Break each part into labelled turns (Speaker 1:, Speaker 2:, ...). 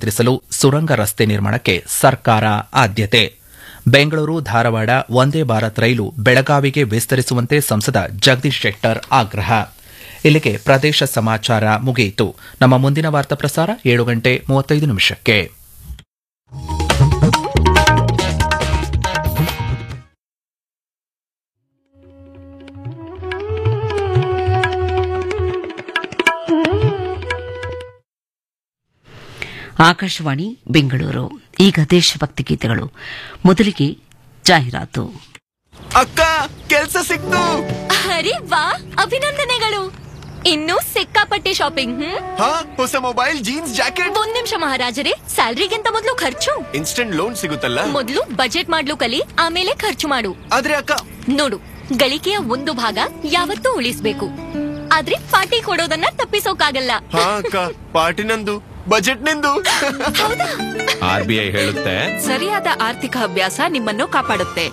Speaker 1: ನಿಯಂತ್ರಿಸಲು ಸುರಂಗ ರಸ್ತೆ ನಿರ್ಮಾಣಕ್ಕೆ ಸರ್ಕಾರ ಆದ್ಯತೆ ಬೆಂಗಳೂರು ಧಾರವಾಡ ವಂದೇ ಭಾರತ್ ರೈಲು ಬೆಳಗಾವಿಗೆ ವಿಸ್ತರಿಸುವಂತೆ ಸಂಸದ ಜಗದೀಶ್ ಶೆಟ್ಟರ್ ಆಗ್ರಹ ಇಲ್ಲಿಗೆ ಪ್ರದೇಶ ಸಮಾಚಾರ ಮುಗಿಯಿತು ನಮ್ಮ ಮುಂದಿನ ವಾರ್ತಾ ಪ್ರಸಾರ ಏಳು ಗಂಟೆ ಮೂವತ್ತೈದು ನಿಮಿಷಕ್ಕೆ
Speaker 2: ಆಕಾಶವಾಣಿ ಬೆಂಗಳೂರು ಈಗ ದೇಶಭಕ್ತಿ ಗೀತೆಗಳು ಮೊದಲಿಗೆ ಜಾಹೀರಾತು
Speaker 3: ಅಕ್ಕ ಕೆಲ್ಸ ಸಿಕ್ತು
Speaker 4: ಅರೆ ವಾ ಅಭಿನಂದನೆಗಳು ಇನ್ನೂ ಸಿಕ್ಕಾಪಟ್ಟೆ ಶಾಪಿಂಗ್ ಹ್ಮ್
Speaker 3: ಹಾ ಹೊಸ ಮೊಬೈಲ್ ಜೀನ್ಸ್ ಜಾಕೆಟ್
Speaker 4: ಒಂದ್ ನಿಮಿಷ ಮಹಾರಾಜರೇ ಸ್ಯಾಲ್ರಿಗಿಂತ ಮೊದಲು ಖರ್ಚು
Speaker 3: ಇನ್ಸ್ಟೆಂಟ್ ಲೋನ್ ಸಿಗುತ್ತಲ್ಲ
Speaker 4: ಮೊದಲು ಬಜೆಟ್ ಮಾಡ್ಲು ಕಲಿ ಆಮೇಲೆ ಖರ್ಚು ಮಾಡು
Speaker 3: ಆದ್ರೆ ಅಕ್ಕ
Speaker 4: ನೋಡು ಗಳಿಕೆಯ ಒಂದು ಭಾಗ ಯಾವತ್ತೂ ಉಳಿಸ್ಬೇಕು ಆದ್ರೆ ಪಾರ್ಟಿ ಕೊಡೋದನ್ನ ತಪ್ಪಿಸೋಕಾಗಲ್ಲ
Speaker 3: ಹಾ ಅಕ್ಕ ಪಾರ್ಟಿ ನಂದು ಬಜೆಟ್ ನಿಂದು
Speaker 5: ಆರ್ ಬಿ ಐ ಹೇಳುತ್ತೆ
Speaker 6: ಸರಿಯಾದ ಆರ್ಥಿಕ ಅಭ್ಯಾಸ ನಿಮ್ಮನ್ನು ಕಾಪಾಡುತ್ತೆ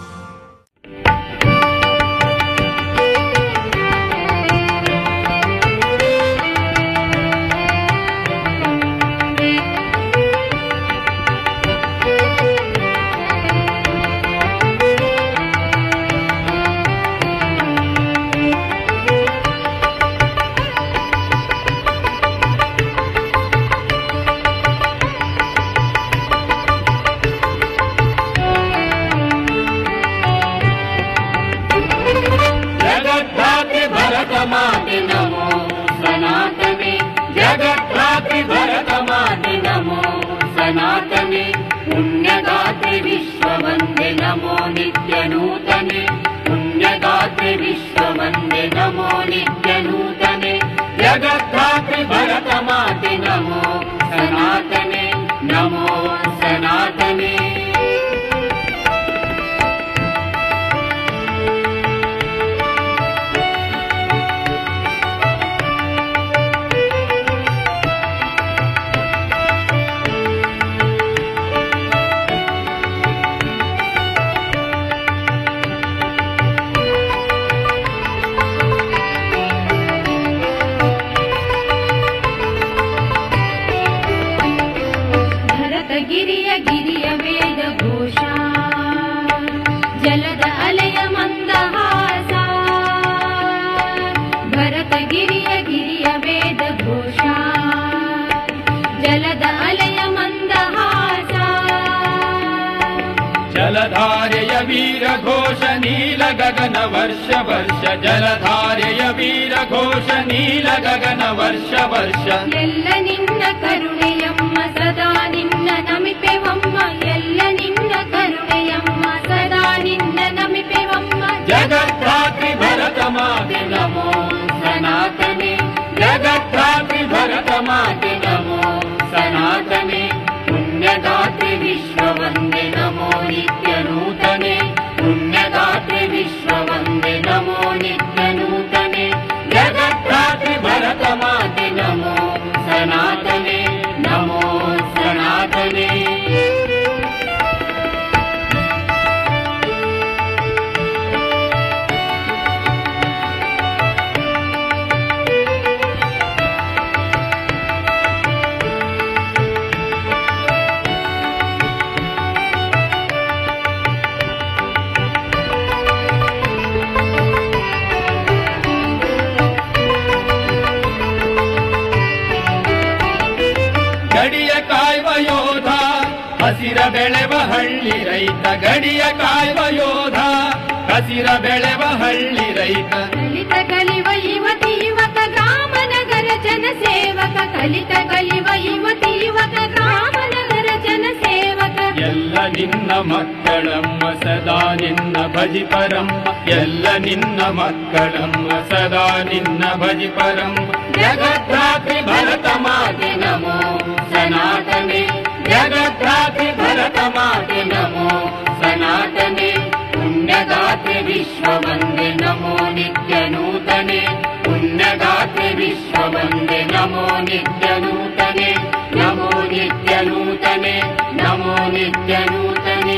Speaker 7: जगद्धात्रि भरत माते नमो सनातने जगद्धात्रि भरत माते नमो सनातने पुण्यगात्रि विश्ववन्दे नमो नित्यनूतने पुण्यगात्रि विश्ववन्दे नमो नित्यनूतने जगद्धात्रि भरत माते नमो सनातने नमो सनातने ಭರತಗಿರಿಯ ಗಿರಿಯ ವೇದ ಘೋಷ ಜಲದ ಅಲೆಯ ಮಂದಹಾಸ ಭರತಗಿರಿಯ ಗಿರಿಯ ವೇದ ಘೋಷ ಜಲದ ಅಲೆಯ ಮಂದಹಾಸ
Speaker 8: ಜಲಧಾರೆಯ ವೀರ ಘೋಷ ನೀಲ ಗಗನ ವರ್ಷ ವರ್ಷ ಜಲಧಾರೆಯ ವೀರ ಘೋಷ ನೀಲ ಗಗನ ವರ್ಷ ವರ್ಷ
Speaker 7: ಎಲ್ಲ ನಿನ್ನ ಕರುಣೆಯಮ್ಮ ಸದಾ ನಿನ್ನ ನಮಿಪೆವಮ್ಮ ಎಲ್ಲ ನಿನ್ನ ಕರುಣೆಯಮ್ಮ ಸದಾ ನಿನ್ನ ನಮಿಪೆವಮ್ಮ
Speaker 8: ಜಗದ್ಧಾತ್ರಿ ಭರತ ಮಾತೆ
Speaker 7: ನಮೋ ಸನಾತನೆ
Speaker 8: ಜಗದ್ಧಾತ್ರಿ ಭರತ ಮಾತೆ
Speaker 7: ನಮೋ ಸನಾತನೆ ಪುಣ್ಯದಾತ್ರಿ ವಿಶ್ವವಂದೆ ನಮೋ ನಿತ್ಯ ನೂತನೆ ಪುಣ್ಯದಾತ್ರಿ ವಿಶ್ವವಂದೆ ನಮೋ ನಿತ್ಯ ನೂತನೆ ಜಗದ್ಧಾತ್ರಿ ಭರತ ಮಾತೆ ನಮೋ ಸನಾತನೆ ನಮೋ ಸನಾತನೆ
Speaker 8: ಗಡಿಯ ಕಾಯುವ ಯೋಧ ಹಸಿರ ಬೆಳೆವ ಹಳ್ಳಿ ರೈತ ಗಡಿಯ ಕಾಯುವ ಯೋಧ ಹಸಿರ ಬೆಳೆವ ಹಳ್ಳಿ ರೈತ
Speaker 7: ಕಲಿತ ಕಲಿವ ಯುವತಿ ಯುವಕ ಗ್ರಾಮ ನಗರ ಜನ ಸೇವಕ ಕಲಿತ ಕಲಿವ ಯುವತಿ ಯುವಕ ಗ್ರಾಮ ನಗರ ಜನ ಸೇವಕ
Speaker 8: ಎಲ್ಲ ನಿನ್ನ ಮಕ್ಕಳಮ್ಮ ಸದಾ ನಿನ್ನ ಭಜಿಪರಮ್ಮ ಎಲ್ಲ ನಿನ್ನ ಮಕ್ಕಳಮ್ಮ ಸದಾ ನಿನ್ನ ಭಜಿಪರಮ್ಮ ಜಗದ್ಧಾತ್ರಿ ಭರತ ಮಾತೆ
Speaker 7: ನಮೋ ಸನಾತನೆ
Speaker 8: ಜಗದ್ಧಾತ್ರಿ ಭರತ ಮಾತೆ
Speaker 7: ನಮೋ ಸನಾತನೆ ಪುಣ್ಯಗಾತ್ರೆ ವಿಶ್ವವಂದೆ ನಮೋ ನಿತ್ಯ ನೂತನೆ ಪುಣ್ಯಗಾತ್ರೆ ವಿಶ್ವವಂದೆ ನಮೋ ನಿತ್ಯ ನೂತನೆ ನಮೋ ನಿತ್ಯ ನೂತನೆ ನಮೋ ನಿತ್ಯ ನೂತನೆ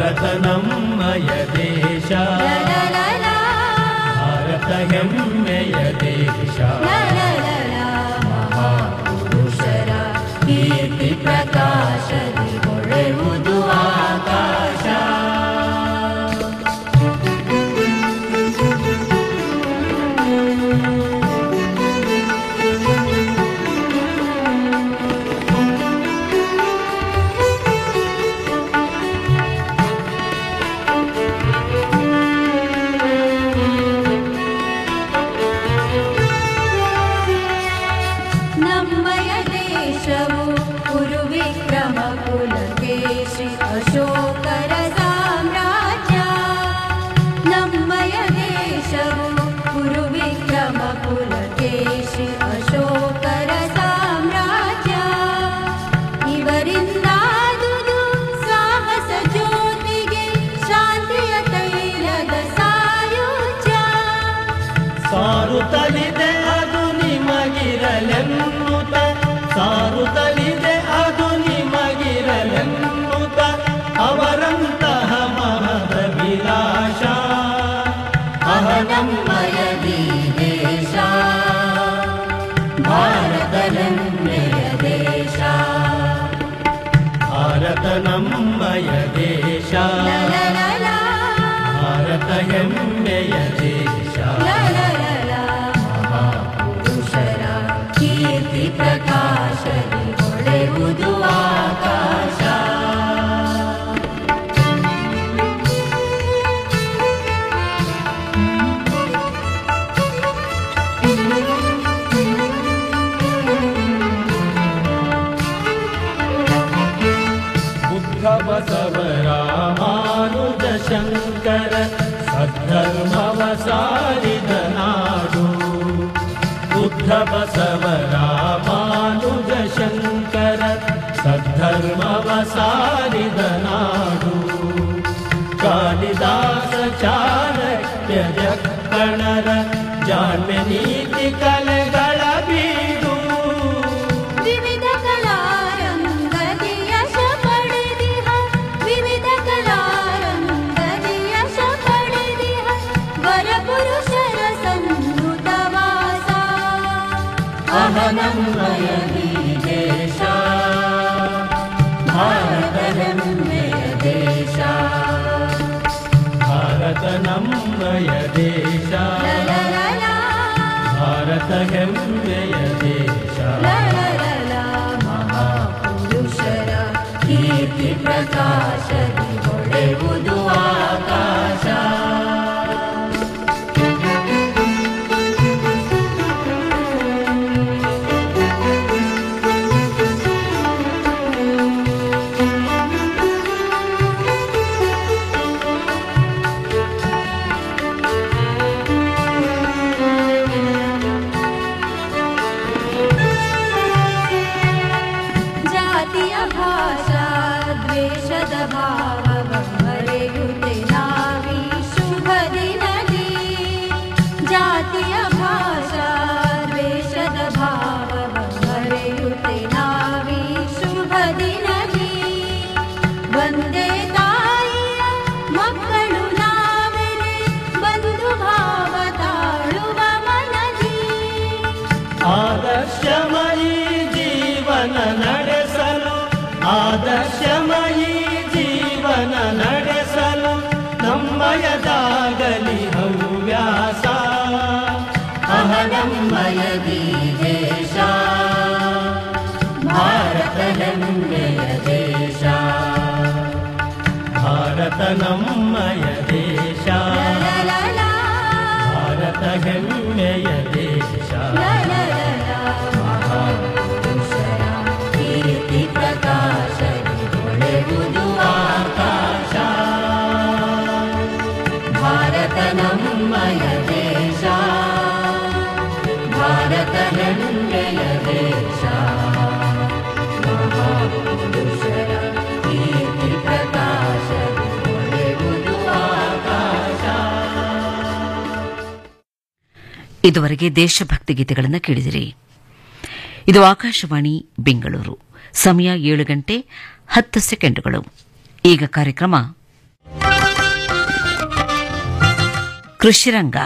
Speaker 8: ಭಾರತ ನಮ್ಮಯ ದೇಶ ಭಾರತ ಹೆಮ್ಮೆಯ ದೇಶ ಮಹಾಪುರುಷರ ಕೀರ್ತಿ ಪ್ರಕಾಶದಿ ಹೊಳೆಯುವುದು ಆಕಾಶ
Speaker 7: ನಮ್ಮಯ ದೇಶವು ಕುರು ವಿಕ್ರಮ ಕುಲಕೇಶಿ ಅಶೋಕರ ಸಾಮ್ರಾಜ್ಯ ನಮ್ಮಯ ದೇಶವು ಕುರು ವಿಕ್ರಮ ಕುಲಕೇಶಿ ಅಶೋಕರ ಸಾಮ್ರಾಜ್ಯ ಇವರಿಂದಾದುದು ಸಾಹಸ ಜ್ಯೋತಿಗೆ ಶಾಂತಿಯ ತೈಲದ ಸಾಯುಜ್ಯ
Speaker 8: ಸಾರುತ್ತಲಿದೆ ಅದು ನಿಮಗಿರಲೆನ್ನುತ್ತ ಸಾರುತ್ತಲಿದೆ ಅದು ನಿಮಗಿರಲೆನ್ನುತ್ತ ಅವರಂತಹ ಮಹದ ವಿಲಾಸ ಅಹನಮ್ಮಯ ದೇಶ ಭಾರತ ನಮ್ಮೆಯ ದೇಶ ಭಾರತ ನಮ್ಮಯ ದೇಶ ಭಾರತ ಹೆಮ್ಮೆಯ ದೇಶ ಮಹಾಪುರುಷರ ಕೀರ್ತಿ ಪ್ರಕಾಶದಿ ಹೊಳೆಯುವುದು ಆಕಾಶ ಬುದ್ಧ ಬಸವರ ಮಾನುಜ ಶಂಕರ ಸದ್ಧರ್ಮವ ಸಾರಿದ ನಾಡು ಬುದ್ಧ ಬಸವರ ಮಾನುಜ ಶಂಕರ ಸದ್ಧರ್ಮವ ಸಾರಿದ ನಾಡು ಕಾಳಿದಾಸ ಚಾಣಕ್ಯ ಜಕ್ಕಣರ ಜಾಣ್ಮೆ ನೀತಿ ಕಲೆಗಳ ಬೀಡು
Speaker 7: ವಿವಿಧ ಕಲಾರಂಗದಿ ಯಶ ಪಡೆದಿಹ ವಿವಿಧ ಕಲಾರಂಗದಿ ಯಶ ಪಡೆದಿಹ ವರಪುರುಷರ ಸನ್ನುತ ವಾಸ
Speaker 8: ಅಹನಮ್ಮಯ ದೇಶ ಭಾರತ ಹೆಮ್ಮೆಯ ದೇಶ ಭಾರತ ನಮ್ಮಯ ದೇಶ ಭಾರತ ಹೆಮ್ಮೆಯ ದೇಶ ಮಹಾಪುರುಷರ ಕೀರ್ತಿ ಪ್ರಕಾಶದಿ ಹೊಳೆಯುವುದು ಆಕಾಶ
Speaker 7: ಜಾತಿಯ ಭಾಷಾ ದ್ವೇಷದ ಭಾವವ ಮರೆಯುತ್ತೆ ನಾವೀ ಶುಭ ದಿನದಿ ಜಾತಿಯ ಭಾಷಾ ದ್ವೇಷದ ಭಾವವ ಮರೆಯುತ್ತೆ ನಾವೀ ಶುಭ ದಿನದಿ ಒಂದೇ ತಾಯಿಯ ಮಕ್ಕಳು ನಾವೆನೆ ಬಂಧು ಭಾವ ತಾಳುವ ಮನದಿ
Speaker 8: ಆದರ್ಶಮಯಿ ಜೀವನ ನಡೆಸಲು ಆದರ್ಶಮಯಿ ಜೀವನ ನಡೆಸಲು ನಮ್ಮಯದಾಗಲಿ ಹವ್ಯಾಸ ಅಹನಮ್ಮಯ ದೇಶ ಭಾರತ ಹೆಮ್ಮೆಯ ದೇಶ ಭಾರತ ನಮ್ಮಯ ದೇಶ ಭಾರತ ಹೆಮ್ಮೆಯ ದೇಶ ಮಹಾಪುರುಷರ ಕೀರ್ತಿ ಪ್ರಕಾಶದಿ ಹೊಳೆಯುವುದು ಆಕಾಶ ಭಾರತ ನಮ್ಮಯ ದೇಶ ಭಾರತ ಹೆಮ್ಮೆಯ ದೇಶ ಮಹಾಪುರುಷರ ಕೀರ್ತಿ ಪ್ರಕಾಶದಿ ಹೊಳೆಯುವುದು ಆಕಾಶ
Speaker 2: ಇದುವರೆಗೆ ದೇಶಭಕ್ತಿ ಗೀತೆಗಳನ್ನು ಕೇಳಿದಿರಿ ಇದು ಆಕಾಶವಾಣಿ ಬೆಂಗಳೂರು ಸಮಯ ಏಳು ಗಂಟೆ ಹತ್ತು ಸೆಕೆಂಡುಗಳು ಈಗ ಕಾರ್ಯಕ್ರಮ ಕೃಷಿರಂಗ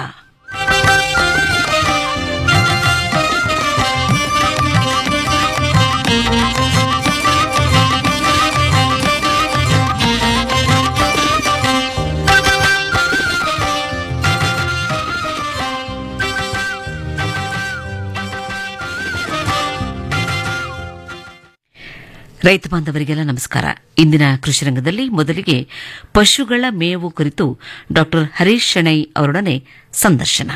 Speaker 2: ರೈತ ಬಾಂಧವರಿಗೆಲ್ಲ ನಮಸ್ಕಾರ ಇಂದಿನ ಕೃಷಿ ರಂಗದಲ್ಲಿ ಮೊದಲಿಗೆ ಪಶುಗಳ ಮೇವು ಕುರಿತು ಡಾಕ್ಟರ್ ಹರೀಶ್ ಶೆಣೈ ಅವರೊಡನೆ ಸಂದರ್ಶನ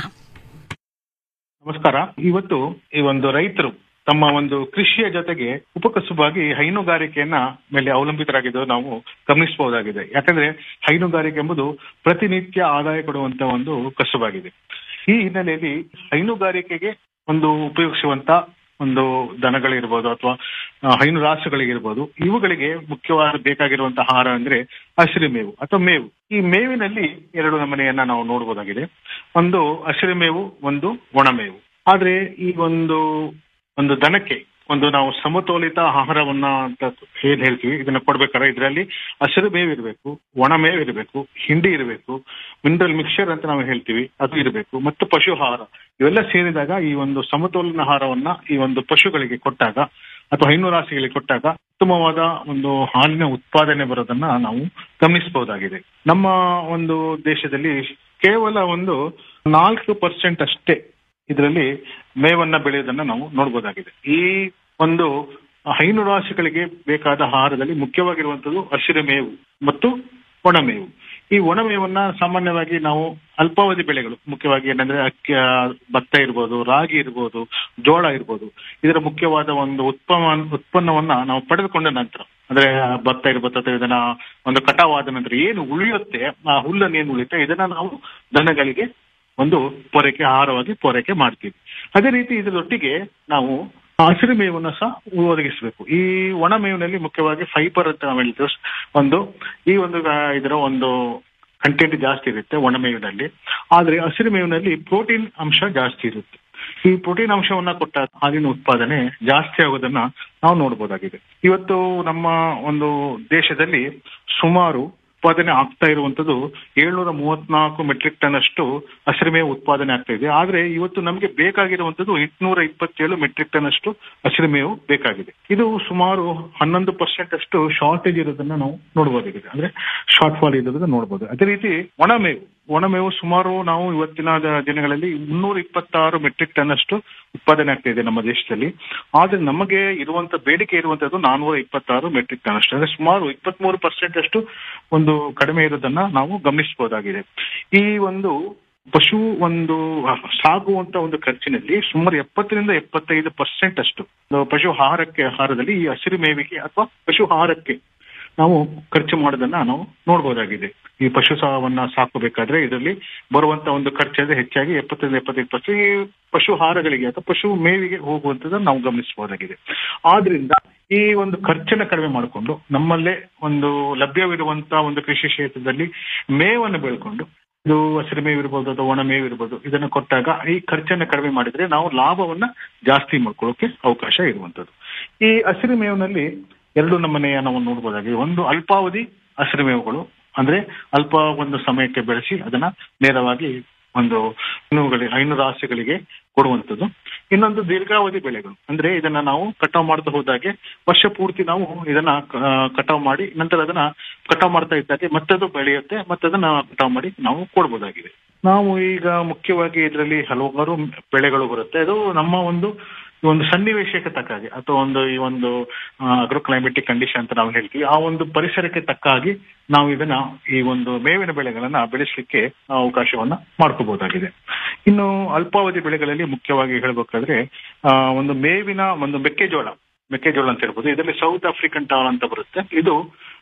Speaker 9: ನಮಸ್ಕಾರ ಇವತ್ತು ಈ ಒಂದು ರೈತರು ತಮ್ಮ ಒಂದು ಕೃಷಿಯ ಜೊತೆಗೆ ಉಪಕಸುಬಾಗಿ ಹೈನುಗಾರಿಕೆಯನ್ನ ಮೇಲೆ ಅವಲಂಬಿತರಾಗಿದ್ದು ನಾವು ಗಮನಿಸಬಹುದಾಗಿದೆ ಯಾಕಂದ್ರೆ ಹೈನುಗಾರಿಕೆ ಎಂಬುದು ಪ್ರತಿನಿತ್ಯ ಆದಾಯ ಕೊಡುವಂತ ಒಂದು ಕಸುಬಾಗಿದೆ ಈ ಹಿನ್ನೆಲೆಯಲ್ಲಿ ಹೈನುಗಾರಿಕೆಗೆ ಒಂದು ಉಪಯೋಗಿಸುವಂತ ಒಂದು ದನಗಳಿರ್ಬೋದು ಅಥವಾ ಆ, ಹೈನು ರಾಸುಗಳಿಗಿರ್ಬೋದು ಇವುಗಳಿಗೆ ಮುಖ್ಯವಾದ ಬೇಕಾಗಿರುವಂತಹ ಆಹಾರ ಅಂದ್ರೆ ಹಸಿರು ಮೇವು ಅಥವಾ ಮೇವು ಈ ಮೇವಿನಲ್ಲಿ ಎರಡು ನಮನೆಯನ್ನ ನಾವು ನೋಡಬಹುದಾಗಿದೆ ಒಂದು ಹಸಿರು ಮೇವು ಒಂದು ಒಣಮೇವು ಆದ್ರೆ ಈ ಒಂದು ಒಂದು ದನಕ್ಕೆ ಒಂದು ನಾವು ಸಮತೋಲಿತ ಆಹಾರವನ್ನ ಅಂತ ಏನ್ ಹೇಳ್ತೀವಿ ಇದನ್ನ ಕೊಡ್ಬೇಕಾದ್ರೆ ಇದರಲ್ಲಿ ಹಸಿರು ಮೇವು ಇರಬೇಕು ಒಣ ಮೇವು ಇರಬೇಕು ಹಿಂಡಿ ಇರಬೇಕು ಮಿನರಲ್ ಮಿಕ್ಸ್ಚರ್ ಅಂತ ನಾವು ಹೇಳ್ತೀವಿ ಅದು ಇರಬೇಕು ಮತ್ತು ಪಶು ಆಹಾರ ಇವೆಲ್ಲ ಸೇರಿದಾಗ ಈ ಒಂದು ಸಮತೋಲನ ಆಹಾರವನ್ನ ಈ ಒಂದು ಪಶುಗಳಿಗೆ ಕೊಟ್ಟಾಗ ಅಥವಾ ಹೈನು ರಾಶಿಗಳಿಗೆ ಕೊಟ್ಟಾಗ ಉತ್ತಮವಾದ ಒಂದು ಹಾಲಿನ ಉತ್ಪಾದನೆ ಬರೋದನ್ನ ನಾವು ಗಮನಿಸಬಹುದಾಗಿದೆ ನಮ್ಮ ಒಂದು ದೇಶದಲ್ಲಿ ಕೇವಲ ಒಂದು ನಾಲ್ಕು ಪರ್ಸೆಂಟ್ ಅಷ್ಟೇ ಇದರಲ್ಲಿ ಮೇವನ್ನ ಬೆಳೆಯೋದನ್ನ ನಾವು ನೋಡಬಹುದಾಗಿದೆ ಈ ಒಂದು ಹೈನು ರಾಶಿಗಳಿಗೆ ಬೇಕಾದ ಆಹಾರದಲ್ಲಿ ಮುಖ್ಯವಾಗಿರುವಂತದ್ದು ಹಸಿರು ಮೇವು ಮತ್ತು ಒಣಮೇವು ಈ ಒಣಮೇವನ್ನ ಸಾಮಾನ್ಯವಾಗಿ ನಾವು ಅಲ್ಪಾವಧಿ ಬೆಳೆಗಳು ಮುಖ್ಯವಾಗಿ ಏನಂದ್ರೆ ಅಕ್ಕಿ ಆ, ಭತ್ತ ಇರ್ಬೋದು ರಾಗಿ ಇರ್ಬೋದು ಜೋಳ ಇರ್ಬೋದು ಇದರ ಮುಖ್ಯವಾದ ಒಂದು ಉತ್ಪನ್ನ ಉತ್ಪನ್ನವನ್ನ ನಾವು ಪಡೆದುಕೊಂಡ ನಂತರ ಅಂದ್ರೆ ಆ, ಭತ್ತ ಇರ್ಬೋದು ಅಥವಾ ಇದನ್ನ ಒಂದು ಕಟಾವಾದ ನಂತರ ಏನು ಉಳಿಯುತ್ತೆ ಆ ಹುಲ್ಲನ್ನು ಏನು ಉಳಿಯುತ್ತೆ ಇದನ್ನ ನಾವು ದನಗಳಿಗೆ ಒಂದು ಪೂರೈಕೆ ಆಹಾರವಾಗಿ ಪೂರೈಕೆ ಮಾಡ್ತೀವಿ ಅದೇ ರೀತಿ ಇದರೊಟ್ಟಿಗೆ ನಾವು ಹಸಿರು ಮೇವನ್ನು ಸಹ ಒದಗಿಸಬೇಕು ಈ ಒಣ ಮೇವಿನಲ್ಲಿ ಮುಖ್ಯವಾಗಿ ಫೈಬರ್ ಅಂತ ನಾವು ಹೇಳ್ತೀವಿ ಒಂದು ಈ ಒಂದು ಆ, ಇದರ ಒಂದು ಕಂಟೆಂಟ್ ಜಾಸ್ತಿ ಇರುತ್ತೆ ಒಣ ಮೇವಿನಲ್ಲಿ ಆದ್ರೆ ಹಸಿರು ಮೇವಿನಲ್ಲಿ ಪ್ರೋಟೀನ್ ಅಂಶ ಜಾಸ್ತಿ ಇರುತ್ತೆ ಈ ಪ್ರೋಟೀನ್ ಅಂಶವನ್ನ ಕೊಟ್ಟ ಹಾಲಿನ ಉತ್ಪಾದನೆ ಜಾಸ್ತಿ ಆಗೋದನ್ನ ನಾವು ನೋಡಬಹುದಾಗಿದೆ ಇವತ್ತು ನಮ್ಮ ಒಂದು ದೇಶದಲ್ಲಿ ಸುಮಾರು ಉತ್ಪಾದನೆ ಆಗ್ತಾ ಇರುವಂತದ್ದು ಏಳ್ನೂರ ಮೂವತ್ನಾಲ್ಕು ಮೆಟ್ರಿಕ್ ಟನ್ ಅಷ್ಟು ಹಸಿರುಮೇವು ಉತ್ಪಾದನೆ ಆಗ್ತಾ ಇದೆ ಆದ್ರೆ ಇವತ್ತು ನಮಗೆ ಬೇಕಾಗಿರುವಂತದ್ದು ಎಂಟುನೂರ ಇಪ್ಪತ್ತೇಳು ಮೆಟ್ರಿಕ್ ಟನ್ ಅಷ್ಟು ಹಸಿರುಮೇವು ಬೇಕಾಗಿದೆ ಇದು ಸುಮಾರು ಹನ್ನೊಂದು ಪರ್ಸೆಂಟ್ ಅಷ್ಟು ಶಾರ್ಟೇಜ್ ಇರೋದನ್ನ ನಾವು ನೋಡಬಹುದಾಗಿದೆ ಅಂದ್ರೆ ಶಾರ್ಟ್ ಫಾಲ್ ಇರೋದನ್ನ ನೋಡಬಹುದು ಅದೇ ರೀತಿ ಒಣಮೇವು ಒಣಮೇವು ಸುಮಾರು ನಾವು ಇವತ್ತಿನ ದ- ದಿನಗಳಲ್ಲಿ ಮುನ್ನೂರ ಇಪ್ಪತ್ತಾರು ಮೆಟ್ರಿಕ್ ಟನ್ ಅಷ್ಟು ಉತ್ಪಾದನೆ ಆಗ್ತಾ ಇದೆ ನಮ್ಮ ದೇಶದಲ್ಲಿ ಆದ್ರೆ ನಮಗೆ ಇರುವಂತ ಬೇಡಿಕೆ ಇರುವಂತದ್ದು ನಾನೂರ ಇಪ್ಪತ್ತಾರು ಮೆಟ್ರಿಕ್ ಟನ್ ಅಷ್ಟು ಅಂದ್ರೆ ಸುಮಾರು ಇಪ್ಪತ್ಮೂರು ಪರ್ಸೆಂಟ್ ಅಷ್ಟು ಒಂದು ಕಡಿಮೆ ಇರೋದನ್ನ ನಾವು ಗಮನಿಸಬಹುದಾಗಿದೆ ಈ ಒಂದು ಪಶು ಒಂದು ಸಾಗುವಂತ ಒಂದು ಖರ್ಚಿನಲ್ಲಿ ಸುಮಾರು ಎಪ್ಪತ್ತರಿಂದ ಎಪ್ಪತ್ತೈದು ಪರ್ಸೆಂಟ್ ಅಷ್ಟು ಒಂದು ಪಶು ಆಹಾರಕ್ಕೆ ಆಹಾರದಲ್ಲಿ ಈ ಹಸಿರು ಮೇವಿಗೆ ಅಥವಾ ಪಶು ಆಹಾರಕ್ಕೆ ನಾವು ಖರ್ಚು ಮಾಡೋದನ್ನ ನಾವು ನೋಡಬಹುದಾಗಿದೆ ಈ ಪಶು ಸಾವನ್ನ ಸಾಕಬೇಕಾದ್ರೆ ಇದರಲ್ಲಿ ಬರುವಂತ ಒಂದು ಖರ್ಚು ಹೆಚ್ಚಾಗಿ ಎಪ್ಪತ್ತರಿಂದ ಎಪ್ಪತ್ತೈದು ಪರ್ಸೆಂಟ್ ಈ ಪಶು ಆಹಾರಗಳಿಗೆ ಅಥವಾ ಪಶು ಮೇವಿಗೆ ಹೋಗುವಂತದನ್ನ ನಾವು ಗಮನಿಸಬಹುದಾಗಿದೆ ಆದ್ರಿಂದ ಈ ಒಂದು ಖರ್ಚನ್ನ ಕಡಿಮೆ ಮಾಡಿಕೊಂಡು ನಮ್ಮಲ್ಲೇ ಒಂದು ಲಭ್ಯವಿರುವಂತ ಒಂದು ಕೃಷಿ ಕ್ಷೇತ್ರದಲ್ಲಿ ಮೇವನ್ನು ಬೆಳ್ಕೊಂಡು ಇದು ಹಸಿರು ಮೇವು ಇರ್ಬೋದು ಅಥವಾ ಒಣ ಮೇವು ಇರ್ಬೋದು ಇದನ್ನ ಕೊಟ್ಟಾಗ ಈ ಖರ್ಚನ್ನ ಕಡಿಮೆ ಮಾಡಿದ್ರೆ ನಾವು ಲಾಭವನ್ನ ಜಾಸ್ತಿ ಮಾಡ್ಕೊಳ್ಳೋಕೆ ಅವಕಾಶ ಇರುವಂತದ್ದು ಈ ಹಸಿರು ಮೇವಿನಲ್ಲಿ ಎರಡು ನಮನೆಯ ನಾವು ನೋಡಬಹುದಾಗಿದೆ ಒಂದು ಅಲ್ಪಾವಧಿ ಹಸಿರು ಮೇವುಗಳು ಅಂದ್ರೆ ಅಲ್ಪ ಒಂದು ಸಮಯಕ್ಕೆ ಬೆಳೆಸಿ ಅದನ್ನ ನೇರವಾಗಿ ಒಂದು ಹಣ್ಣುಗಳಿಗೆ ಹಣ್ಣು ರಾಶಿಗಳಿಗೆ ಕೊಡುವಂಥದ್ದು ಇನ್ನೊಂದು ದೀರ್ಘಾವಧಿ ಬೆಳೆಗಳು ಅಂದ್ರೆ ಇದನ್ನ ನಾವು ಕಟಾವ್ ಮಾಡ್ತಾ ಹೋದಾಗೆ ವರ್ಷ ಪೂರ್ತಿ ನಾವು ಇದನ್ನ ಆ, ಕಟಾವ್ ಮಾಡಿ ನಂತರ ಅದನ್ನ ಕಟಾವ್ ಮಾಡ್ತಾ ಇದ್ದಾಗೆ ಮತ್ತದು ಬೆಳೆಯುತ್ತೆ ಮತ್ತದನ್ನ ಕಟಾವ್ ಮಾಡಿ ನಾವು ಕೊಡ್ಬೋದಾಗಿದೆ ನಾವು ಈಗ ಮುಖ್ಯವಾಗಿ ಇದರಲ್ಲಿ ಹಲವಾರು ಬೆಳೆಗಳು ಬರುತ್ತೆ ಅದು ನಮ್ಮ ಒಂದು ಈ ಒಂದು ಸನ್ನಿವೇಶಕ್ಕೆ ತಕ್ಕ ಹಾಗೆ ಅಥವಾ ಒಂದು ಈ ಒಂದು ಅಗ್ರೋ ಕ್ಲೈಮೆಟಿಕ್ ಕಂಡೀಷನ್ ಅಂತ ನಾವು ಹೇಳ್ತೀವಿ ಆ ಒಂದು ಪರಿಸರಕ್ಕೆ ತಕ್ಕ ಹಾಗೆ ನಾವು ಇದನ್ನ ಈ ಒಂದು ಮೇವಿನ ಬೆಳೆಗಳನ್ನ ಬೆಳೆಸಲಿಕ್ಕೆ ಅವಕಾಶವನ್ನ ಮಾಡ್ಕೋಬಹುದಾಗಿದೆ ಇನ್ನು ಅಲ್ಪಾವಧಿ ಬೆಳೆಗಳಲ್ಲಿ ಮುಖ್ಯವಾಗಿ ಹೇಳ್ಬೇಕಾದ್ರೆ ಆ, ಒಂದು ಮೇವಿನ ಒಂದು ಮೆಕ್ಕೆಜೋಳ ಮೆಕ್ಕೆಜೋಳ ಅಂತ ಹೇಳ್ಬೋದು ಇದರಲ್ಲಿ ಸೌತ್ ಆಫ್ರಿಕನ್ ಟಾಲ್ ಅಂತ ಬರುತ್ತೆ ಇದು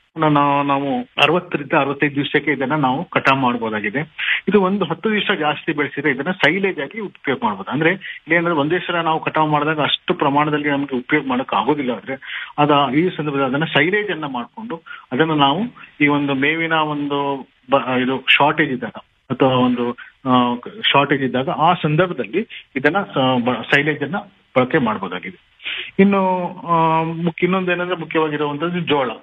Speaker 9: ನಾ- ನಾವು ಅರವತ್ತರಿಂದ ಅರವತ್ತೈದು ದಿವಸಕ್ಕೆ ಇದನ್ನ ನಾವು ಕಟಾವ್ ಮಾಡಬಹುದಾಗಿದೆ ಇದು ಒಂದು ಹತ್ತು ದಿವಸ ಜಾಸ್ತಿ ಬೆಳೆಸಿದ್ರೆ ಇದನ್ನ ಸೈಲೇಜ್ ಆಗಿ ಉಪಯೋಗ ಮಾಡಬಹುದು ಅಂದ್ರೆ ಏನಂದ್ರೆ ಒಂದೇ ಸಲ ನಾವು ಕಟಾವ್ ಮಾಡಿದಾಗ ಅಷ್ಟು ಪ್ರಮಾಣದಲ್ಲಿ ನಮಗೆ ಉಪಯೋಗ ಮಾಡಕ್ ಆಗೋದಿಲ್ಲ ಅಂದ್ರೆ ಅದ ಈ ಸಂದರ್ಭದಲ್ಲಿ ಅದನ್ನ ಸೈಲೇಜ್ ಅನ್ನ ಮಾಡಿಕೊಂಡು ಅದನ್ನು ನಾವು ಈ ಒಂದು ಮೇವಿನ ಒಂದು ಬ- ಇದು ಶಾರ್ಟೇಜ್ ಇದ್ದಾಗ ಅಥವಾ ಒಂದು ಶಾರ್ಟೇಜ್ ಇದ್ದಾಗ ಆ ಸಂದರ್ಭದಲ್ಲಿ ಇದನ್ನ ಸೈಲೇಜ್ ಅನ್ನ ಬಳಕೆ ಮಾಡಬಹುದಾಗಿದೆ ಇನ್ನು ಆ, ಮುಖ್ಯ ಇನ್ನೊಂದು ಏನಂದ್ರೆ ಮುಖ್ಯವಾಗಿರುವಂತದ್ದು ಜೋಳ